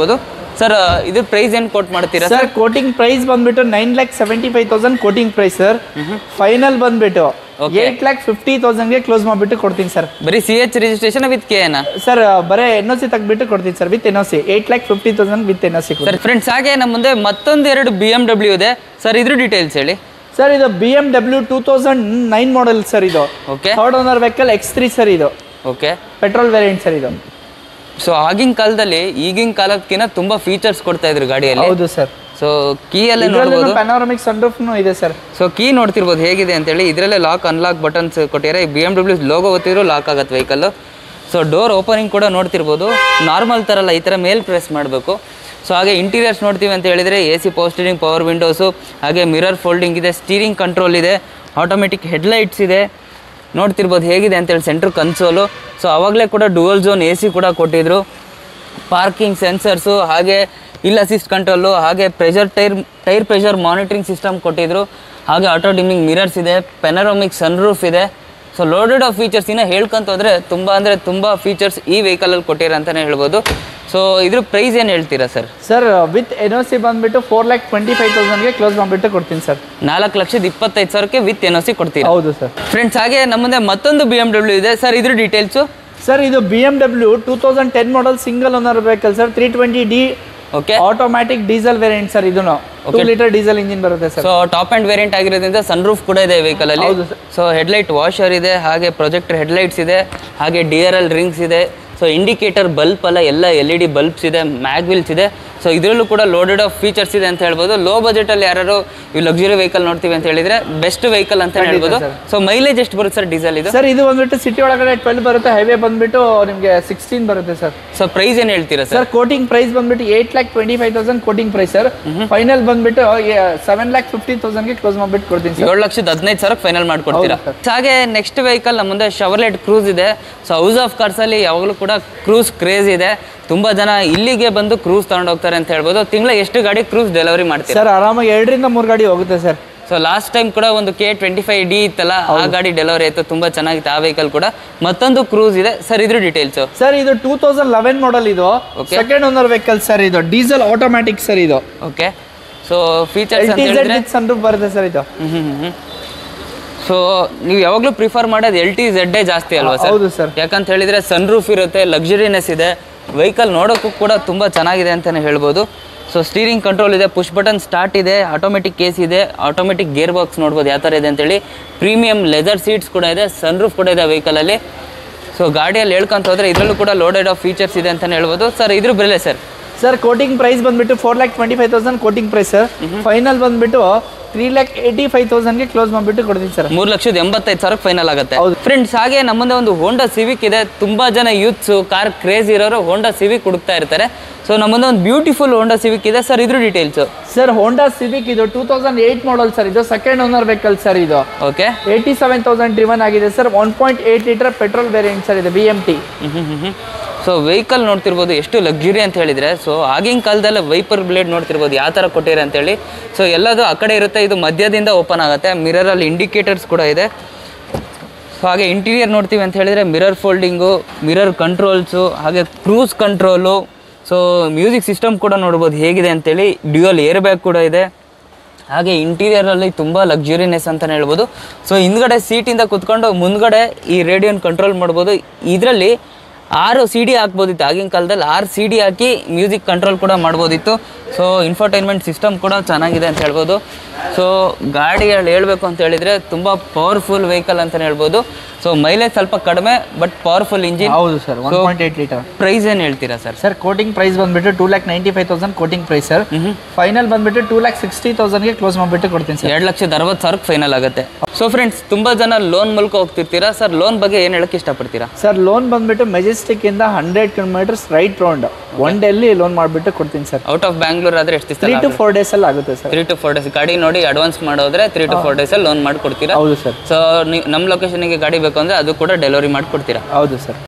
ಸರ್ ಇದ್ರ ಪ್ರೈಸ್ ಏನು ಕೋಟ್ ಮಾಡ್ತೀರಾ ಸರ್ ಕೋಟಿಂಗ್ ಪ್ರೈಸ್ ಬಂದ್ಬಿಟ್ಟು nine lakh seventy five thousand quoting price sir final ಬಂದ್ಬಿಟ್ಟು Okay. ಏಟ್ ಲ್ಯಾಕ್ ಫಿಫ್ಟಿ ತೌಸಂಡ್ಗೆ ಕ್ಲೋಸ್ ಮಾಡಿಬಿಟ್ಟು ಕೊಡ್ತೀನಿ ಸರ್ ಬರೀ C H registration with K ಎನ ಸರ್ ಬರೇ ಎನ್ ಒ ಸಿ ತೆಗ್ಬಿಟ್ಟು ಕೊಡ್ತೀನಿ sir with N O C eight lakh fifty thousand with N O C sir friends ಹಾಗೆ ನಮ್ಮ ಮುಂದೆ ಮತ್ತೊಂದು ಎರಡು ಬಿ ಎಮ್ ಡಬ್ಲ್ಯೂ ಇದೆ ಸರ್ ಇದ್ರ ಡೀಟೇಲ್ಸ್ ಹೇಳಿ ಸರ್ ಇದು B M W two thousand nine model sir ಇದು okay third owner vehicle X three sir ಇದು ಓಕೆ ಪೆಟ್ರೋಲ್ ವೇರಿಯಂಟ್ ಸರ್ ಇದು ಸೊ ಆಗಿನ ಕಾಲದಲ್ಲಿ ಈಗಿನ ಕಾಲಕ್ಕಿಂತ ತುಂಬಾ ಫೀಚರ್ಸ್ ಕೊಡ್ತಾ ಇದ್ರು ಗಾಡಿಯಲ್ಲಿ ಹೌದು ಸರ್ ಸೊ ಕೀ ಅಲ್ಲೇ ನೋಡ್ಬೋದು ಪ್ಯಾನೋರಮಿಕ್ ಸನ್ರೂಫ್ನು ಇದೆ ಸರ್ ಸೊ ಕೀ ನೋಡ್ತಿರ್ಬೋದು ಹೇಗಿದೆ ಅಂತೇಳಿ ಇದರಲ್ಲೇ ಲಾಕ್ ಅನ್ಲಾಕ್ ಬಟನ್ಸ್ ಕೊಟ್ಟಿದ್ದಾರೆ ಬಿ ಎಮ್ ಡಬ್ಲ್ಯೂ ಲೋಗೋ ಒತ್ತಿದ್ರು ಲಾಕ್ ಆಗತ್ತೆ ವೆಹಿಕಲ್ಲು ಸೊ ಡೋರ್ ಓಪನಿಂಗ್ ಕೂಡ ನೋಡ್ತಿರ್ಬೋದು ನಾರ್ಮಲ್ ಥರ ಅಲ್ಲ ಈ ಥರ ಮೇಲ್ ಪ್ರೆಸ್ ಮಾಡಬೇಕು ಸೊ ಹಾಗೆ ಇಂಟೀರಿಯರ್ಸ್ ನೋಡ್ತೀವಿ ಅಂತ ಹೇಳಿದರೆ A C power steering power windows ಹಾಗೆ ಮಿರರ್ ಫೋಲ್ಡಿಂಗ್ ಇದೆ ಸ್ಟೀರಿಂಗ್ ಕಂಟ್ರೋಲ್ ಇದೆ ಆಟೋಮೆಟಿಕ್ ಹೆಡ್ಲೈಟ್ಸ್ ಇದೆ ನೋಡ್ತಿರ್ಬೋದು ಹೇಗಿದೆ ಅಂತೇಳಿ ಸೆಂಟ್ರ್ ಕನ್ಸೋಲು ಸೊ ಆವಾಗಲೇ ಕೂಡ ಡುವಲ್ ಝೋನ್ ಎ ಸಿ ಕೂಡ ಕೊಟ್ಟಿದ್ರು ಪಾರ್ಕಿಂಗ್ ಸೆನ್ಸರ್ಸು ಹಾಗೆ ಇಲ್ ಅಸಿಸ್ಟ್ ಕಂಟ್ರೋಲು ಹಾಗೆ pressure tyre tyre pressure monitoring system ಕೊಟ್ಟಿದ್ರು ಹಾಗೆ ಆಟೋ ಡಿಮ್ಮಿಂಗ್ ಮಿರರ್ಸ್ ಇದೆ ಪೆನರೋಮಿಕ್ ಸನ್ರೂಫ್ ಇದೆ ಸೊ ಲೋಡೆಡ್ ಆಫ್ ಫೀಚರ್ಸ್ ಇನ್ನು ಹೇಳ್ಕೊಂತ ಹೋದ್ರೆ ತುಂಬ ಅಂದರೆ ತುಂಬ ಫೀಚರ್ಸ್ ಈ ವೆಹಿಕಲಲ್ಲಿ ಕೊಟ್ಟಿರ ಅಂತಲೇ ಹೇಳ್ಬೋದು ಸೊ ಇದ್ರ ಪ್ರೈಸ್ ಏನು ಹೇಳ್ತೀರಾ sir sir with N O C ಬಂದ್ಬಿಟ್ಟು ಫೋರ್ ಲ್ಯಾಕ್ ಟ್ವೆಂಟಿ ಫೈವ್ ತೌಸಂಡ್ಗೆ ಕ್ಲೋಸ್ ಮಾಡಿಬಿಟ್ಟು ಕೊಡ್ತೀನಿ ಸರ್ ನಾಲ್ಕು ಲಕ್ಷದ ಇಪ್ಪತ್ತೈದು ಸಾವಿರಕ್ಕೆ ವಿತ್ ಎನ್ ಒ ಸಿ ಕೊಡ್ತೀರಾ ಹೌದು ಸರ್ ಫ್ರೆಂಡ್ಸ್ ಹಾಗೆ ನಮ್ಮ ಮುಂದೆ ಮತ್ತೊಂದು ಬಿ ಎಮ್ ಡಬ್ಲ್ಯೂ ಇದೆ ಸರ್ ಇದ್ರ ಡೀಟೇಲ್ಸು ಸರ್ ಇದು B M W two thousand ten model single owner vehicle sir three twenty D okay automatic diesel variant sir ಇದನ್ನು ಟೂ ಲೀಟರ್ ಡೀಸೆಲ್ ಇಂಜಿನ್ ಬರುತ್ತೆ sir so top and variant ಆಗಿರೋದ್ರಿಂದ sun roof ಕೂಡ ಇದೆ vehicle ಅಲ್ಲಿ ಹೌದು sir. So headlight washer ಇದೆ ಹಾಗೆ projector headlights ಇದೆ ಹಾಗೆ ಡಿ ಆರ್ ಎಲ್ ರಿಂಗ್ಸ್ ಇದೆ ಸೊ ಇಂಡಿಕೇಟರ್ ಬಲ್ಪ್ ಅಲ್ಲ ಎಲ್ಲ ಎಲ್ ಇ ಡಿ ಬಲ್ಬ್ಸ್ ಇದೆ ಮ್ಯಾಗ್ವಿಲ್ಸ್ ಇದೆ ಸೊ ಇದರಲ್ಲೂ ಕೂಡ ಲೋಡೆಡ್ ಆಫ್ ಫೀಚರ್ಸ್ ಇದೆ ಅಂತ ಹೇಳ್ಬೋದು ಲೋ ಬಜೆಟಲ್ಲಿ ಯಾರು ಈ ಲಕ್ಸುರಿ ವೆಹಿಕಲ್ ನೋಡ್ತೀವಿ ಅಂತ ಹೇಳಿದ್ರೆ ಬೆಸ್ಟ್ ವೆಹಿಕಲ್ ಅಂತ ಹೇಳ್ಬೋದು sir. ಸೊ ಮೈಲೇಜ್ ಎಷ್ಟು ಬರುತ್ತೆ ಸರ್ ಡೀಸೆಲ್ ಇದು ಸರ್ ಇದು ಬಂದ್ಬಿಟ್ಟು ಸಿಟಿ ಒಳಗಡೆ ಟ್ವೆಲ್ ಬರುತ್ತೆ ಹೈವೇ ಬಂದ್ಬಿಟ್ಟು ನಿಮಗೆ ಸಿಕ್ಸ್ಟೀನ್ ಬರುತ್ತೆ ಸರ್ ಸೊ ಪ್ರೈಸ್ ಏನು ಹೇಳ್ತೀರಾ ಸರ್ ಸರ್ ಕೋಟಿಂಗ್ ಪ್ರೈಸ್ ಬಂದ್ಬಿಟ್ಟು eight lakh twenty five thousand quoting price sir final ಬಂದ್ಬಿಟ್ಟು ಸೆವೆನ್ ಲ್ಯಾಕ್ ಫಿಫ್ಟಿ ತೌಸಂಡ್ಗೆ ಕ್ಲೋಸ್ ಮಾಡಿಬಿಟ್ಟು ಕೊಡ್ತೀನಿ ಸರ್ ಏಳು ಲಕ್ಷದ ಹದಿನೈದು ಸಾವಿರಕ್ಕೆ ಫೈನಲ್ ಮಾಡ್ಕೊಡ್ತೀರಾ ಹೌದು So ಹಾಗೆ ನೆಕ್ಸ್ಟ್ ವೆಹಿಕಲ್ ನಮ್ಮ ಮುಂದೆ ಶವರ್ಲೆಟ್ ಕ್ರೂಸ್ ಇದೆ ಸೊ ಹೌಸ್ ಆಫ್ ಕಾರ್ಸಲ್ಲಿ ಯಾವಾಗಲೂ ಕೂಡ ಕ್ರೂಸ್ ಕ್ರೇಜ್ ಇದೆ ತುಂಬ ಜನ ಇಲ್ಲಿಗೆ ಬಂದು ಕ್ರೂಸ್ ತಗೊಂಡು ಹೋಗ್ತಾರೆ ಅಂತ ಹೇಳ್ಬೋದು ತಿಂಗಳ ಎಷ್ಟು ಗಾಡಿ ಕ್ರೂಸ್ ಡೆಲಿವರಿ ಮಾಡ್ತೀರಾ ಸರ್ ಆರಾಮಾಗಿ ಎರಡರಿಂದ ಮೂರು ಗಾಡಿ ಹೋಗುತ್ತೆ ಸರ್ ಸೊ ಲಾಸ್ಟ್ ಟೈಮ್ ಕೂಡ ಒಂದು ಕೆ ಟ್ವೆಂಟಿ ಫೈವ್ ಡಿ ಇತ್ತಲ್ಲ ಆ ಗಾಡಿ ಡೆಲಿವರಿ ಆಯಿತು ತುಂಬ ಚೆನ್ನಾಗಿತ್ತು ಆ ವೆಹಿಕಲ್ ಕೂಡ ಮತ್ತೊಂದು ಕ್ರೂಸ್ ಇದೆ ಸರ್ ಇದ್ರ ಡೀಟೇಲ್ಸು ಸರ್ ಇದು ಟೂ ತೌಸಂಡ್ ಲೆವೆನ್ ಮಾಡಲ್ ಇದು Okay. Second owner vehicle sir ಇದು ಡೀಸೆಲ್ ಆಟೋಮ್ಯಾಟಿಕ್ ಸರ್ ಇದು ಓಕೆ ಸೊ ಫೀಚರ್ಸ್ ಎಲ್ ಅಂತ ಟಿ ಝೆಡ್ ಹೇಳಿದ್ರೆ ವಿತ್ ಸನ್ರೂಫ್ ಬರುತ್ತೆ ಸರ್ ಇದು ಸೊ ನೀವು ಯಾವಾಗಲೂ ಪ್ರಿಫರ್ ಮಾಡೋದು ಎಲ್ ಟಿ ಝೆಡ್ಡೇ ಜಾಸ್ತಿ ಅಲ್ವಾ ಸರ್ ಹೌದು ಸರ್ ಯಾಕಂತ ಹೇಳಿದ್ರೆ ಸನ್ ರೂಫ್ ಇರುತ್ತೆ ಲಕ್ಸುರಿನೆಸ್ ಇದೆ ವೆಹಿಕಲ್ ನೋಡೋಕ್ಕೂ ಕೂಡ ತುಂಬ ಚೆನ್ನಾಗಿದೆ ಅಂತಲೇ ಹೇಳ್ಬೋದು ಸೊ ಸ್ಟೀರಿಂಗ್ ಕಂಟ್ರೋಲ್ ಇದೆ ಪುಷ್ ಬಟನ್ ಸ್ಟಾರ್ಟ್ ಇದೆ ಆಟೋಮೆಟಿಕ್ ಕೇಸ್ ಇದೆ ಆಟೋಮೆಟಿಕ್ ಗೇರ್ ಬಾಕ್ಸ್ ನೋಡ್ಬೋದು ಯಾವ ಥರ ಇದೆ ಅಂತೇಳಿ ಪ್ರೀಮಿಯಂ ಲೆದರ್ ಸೀಟ್ಸ್ ಕೂಡ ಇದೆ ಸನ್ ರೂಫ್ ಕೂಡ ಇದೆ ವೆಹಿಕಲಲ್ಲಿ ಸೊ ಗಾಡಿಯಲ್ಲಿ ಹೇಳ್ಕೊಂತ ಹೋದ್ರೆ ಇದರಲ್ಲೂ ಕೂಡ ಲೋಡೆಡ್ ಆಫ್ ಫೀಚರ್ಸ್ ಇದೆ ಅಂತಲೇ ಹೇಳ್ಬೋದು ಸರ್ ಇದ್ರ ಬೆಲೆ ಸರ್ ಸರ್ ಕೋಟಿಂಗ್ ಪ್ರೈಸ್ ಬಂದ್ಬಿಟ್ಟು four lakh twenty five thousand quoting price sir final ಬಂದ್ಬಿಟ್ಟು ತ್ರೀ ಲ್ಯಾಕ್ ಏಯ್ಟಿ ಫೈವ್ ತೌಸಂಡ್ಗೆ ಕ್ಲೋಸ್ ಮಾಡಿಬಿಟ್ಟು ಕೊಡ್ತೀನಿ ಸರ್ ಮೂರು ಲಕ್ಷದ ಎಂಬತ್ತೈದು ಸಾವಿರಕ್ಕೆ ಫೈನಲ್ ಆಗುತ್ತೆ ಹೌದು. ಫ್ರೆಂಡ್ಸ್ ಹಾಗೆ ನಮ್ಮದೇ ಒಂದು ಹೋಂಡಾ ಸಿವಿಕ್ ಇದೆ ತುಂಬಾ ಜನ ಯೂತ್ಸು ಕಾರ್ ಕ್ರೇಜ್ ಇರೋರು ಹೋಂಡಾ ಸಿವಿಕ್ ಹುಡುಕ್ತಾ ಇರ್ತಾರೆ ಸೊ ನಮ್ಮದೇ ಒಂದು ಬ್ಯೂಟಿಫುಲ್ ಹೋಂಡಾ ಸಿವಿಕ್ ಇದೆ ಸರ್ ಇದ್ರ ಡೀಟೇಲ್ಸು ಸರ್ ಹೋಂಡಾ ಸಿವಿಕ್ ಇದು two thousand eight model sir ಇದು ಸೆಕೆಂಡ್ ಓನರ್ ವೆಹಿಕಲ್ ಸರ್ ಇದು okay eighty seven thousand driven ಆಗಿದೆ sir one point eight litre petrol variant sir ಇದು B M T so vehicle ನೋಡ್ತಿರ್ಬೋದು ಎಷ್ಟು luxury ಅಂತ ಹೇಳಿದ್ರೆ so ಆಗಿನ ಕಾಲದಲ್ಲಿ ವೈಪರ್ ಬ್ಲೇಡ್ ನೋಡ್ತಿರ್ಬೋದು ಯಾವ ಥರ ಕೊಟ್ಟಿರ ಅಂತೇಳಿ ಸೊ ಎಲ್ಲದು ಆ ಕಡೆ ಇರುತ್ತೆ ಇದು ಮಧ್ಯದಿಂದ ಓಪನ್ ಆಗುತ್ತೆ ಮಿರರಲ್ಲಿ ಇಂಡಿಕೇಟರ್ಸ್ ಕೂಡ ಇದೆ ಸೊ ಹಾಗೆ ಇಂಟೀರಿಯರ್ ನೋಡ್ತೀವಿ ಅಂತ ಹೇಳಿದ್ರೆ ಮಿರರ್ ಫೋಲ್ಡಿಂಗು ಮಿರರ್ ಕಂಟ್ರೋಲ್ಸು ಹಾಗೆ cruise control so music system ಕೂಡ ನೋಡ್ಬೋದು ಹೇಗಿದೆ ಅಂತೇಳಿ ಡ್ಯೂಯಲ್ ಏರ್ ಬ್ಯಾಗ್ ಕೂಡ ಇದೆ ಹಾಗೆ ಇಂಟೀರಿಯರಲ್ಲಿ ತುಂಬ ಲಕ್ಸುರಿನೆಸ್ ಅಂತಲೇ ಹೇಳ್ಬೋದು ಸೊ ಹಿಂದ್ಗಡೆ ಸೀಟಿಂದ ಕುತ್ಕೊಂಡು ಮುಂದ್ಗಡೆ ಈ ರೇಡಿಯೋನ ಕಂಟ್ರೋಲ್ ಮಾಡ್ಬೋದು ಇದರಲ್ಲಿ ಆರು ಸಿ ಡಿ ಹಾಕ್ಬೋದಿತ್ತು ಆಗಿನ ಕಾಲದಲ್ಲಿ ಆರು ಸಿ ಡಿ ಹಾಕಿ ಮ್ಯೂಸಿಕ್ ಕಂಟ್ರೋಲ್ ಕೂಡ ಮಾಡ್ಬೋದಿತ್ತು ಸೊ ಇನ್ಫರ್ಟೈನ್ಮೆಂಟ್ ಸಿಸ್ಟಮ್ ಕೂಡ ಚೆನ್ನಾಗಿದೆ ಅಂತ ಹೇಳ್ಬೋದು ಸೊ ಗಾಡಿಗಳು ಹೇಳಬೇಕು ಅಂತ ಹೇಳಿದರೆ ತುಂಬ ಪವರ್ಫುಲ್ ವೆಹಿಕಲ್ ಅಂತಲೇ ಹೇಳ್ಬೋದು ಸೊ ಮೈಲೇಜ್ ಸ್ವಲ್ಪ ಕಡಿಮೆ ಬಟ್ ಪವರ್ಫುಲ್ ಇಂಜಿನ್ ಹೌದು sir one So- point eight litre price ಏನು ಹೇಳ್ತೀರಾ ಸರ್ ಸರ್ ಕೋಟಿಂಗ್ ಪ್ರೈಸ್ ಬಂದ್ಬಿಟ್ಟು two lakh ninety five thousand quoting price sir final ಬಂದ್ಬಿಟ್ಟು ಟೂ ಲ್ಯಾಕ್ ಸಿಕ್ಸ್ಟಿ ತೌಸಂಡ್ಗೆ ಕ್ಲೋಸ್ ಮಾಡಿಬಿಟ್ಟು ಕೊಡ್ತೀನಿ ಸರ್ ಎರಡು ಲಕ್ಷದ ಅರವತ್ತು ಸಾವಿರಕ್ಕೆ ಫೈನಲ್ ಆಗುತ್ತೆ ಸೊ ಫ್ರೆಂಡ್ಸ್ ತುಂಬ ಜನ ಲೋನ್ ಮೂಲಕ ಹೋಗ್ತಿರ್ತೀರಾ ಸರ್ ಲೋನ್ ಬಗ್ಗೆ ಏನು ಹೇಳಕ್ಕೆ ಇಷ್ಟಪಡ್ತೀರಾ ಸರ್ ಲೋನ್ ಬಂದ್ಬಿಟ್ಟು ಮೆಜೆಸ್ಟಿಕ್ ಇಂದ hundred kilometres right round one daily loan ಮಾಡಿಬಿಟ್ಟು ಕೊಡ್ತೀನಿ ಸರ್ ಔಟ್ ಆಫ್ ಬ್ಯಾಂಗ್ಳೂರ್ ಆದರೆ ಎಷ್ಟು ತ್ರೀ ದಿವಸ ಟು ಫೋರ್ ಡೇಸ್ ಅಲ್ಲಿ ಆಗುತ್ತೆ sir three to four days ಗಾಡಿ ನೋಡಿ ಅಡ್ವಾನ್ಸ್ ಮಾಡೋದ್ರೆ ತ್ರೀ ಟು ಫೋರ್ ಡೇಸಲ್ಲಿ ಲೋನ್ ಮಾಡಿಕೊಡ್ತೀರಾ ಹೌದು ಸರ್ ಸೊ ನೀವು ನಮ್ಮ ಲೊಕೇಶನ್ಗೆ ಗಾಡಿ ಬೇಕು ಅಂದರೆ ಅದು ಕೂಡ ಡೆಲಿವರಿ ಮಾಡಿಕೊಡ್ತೀರಾ ಹೌದು ಸರ್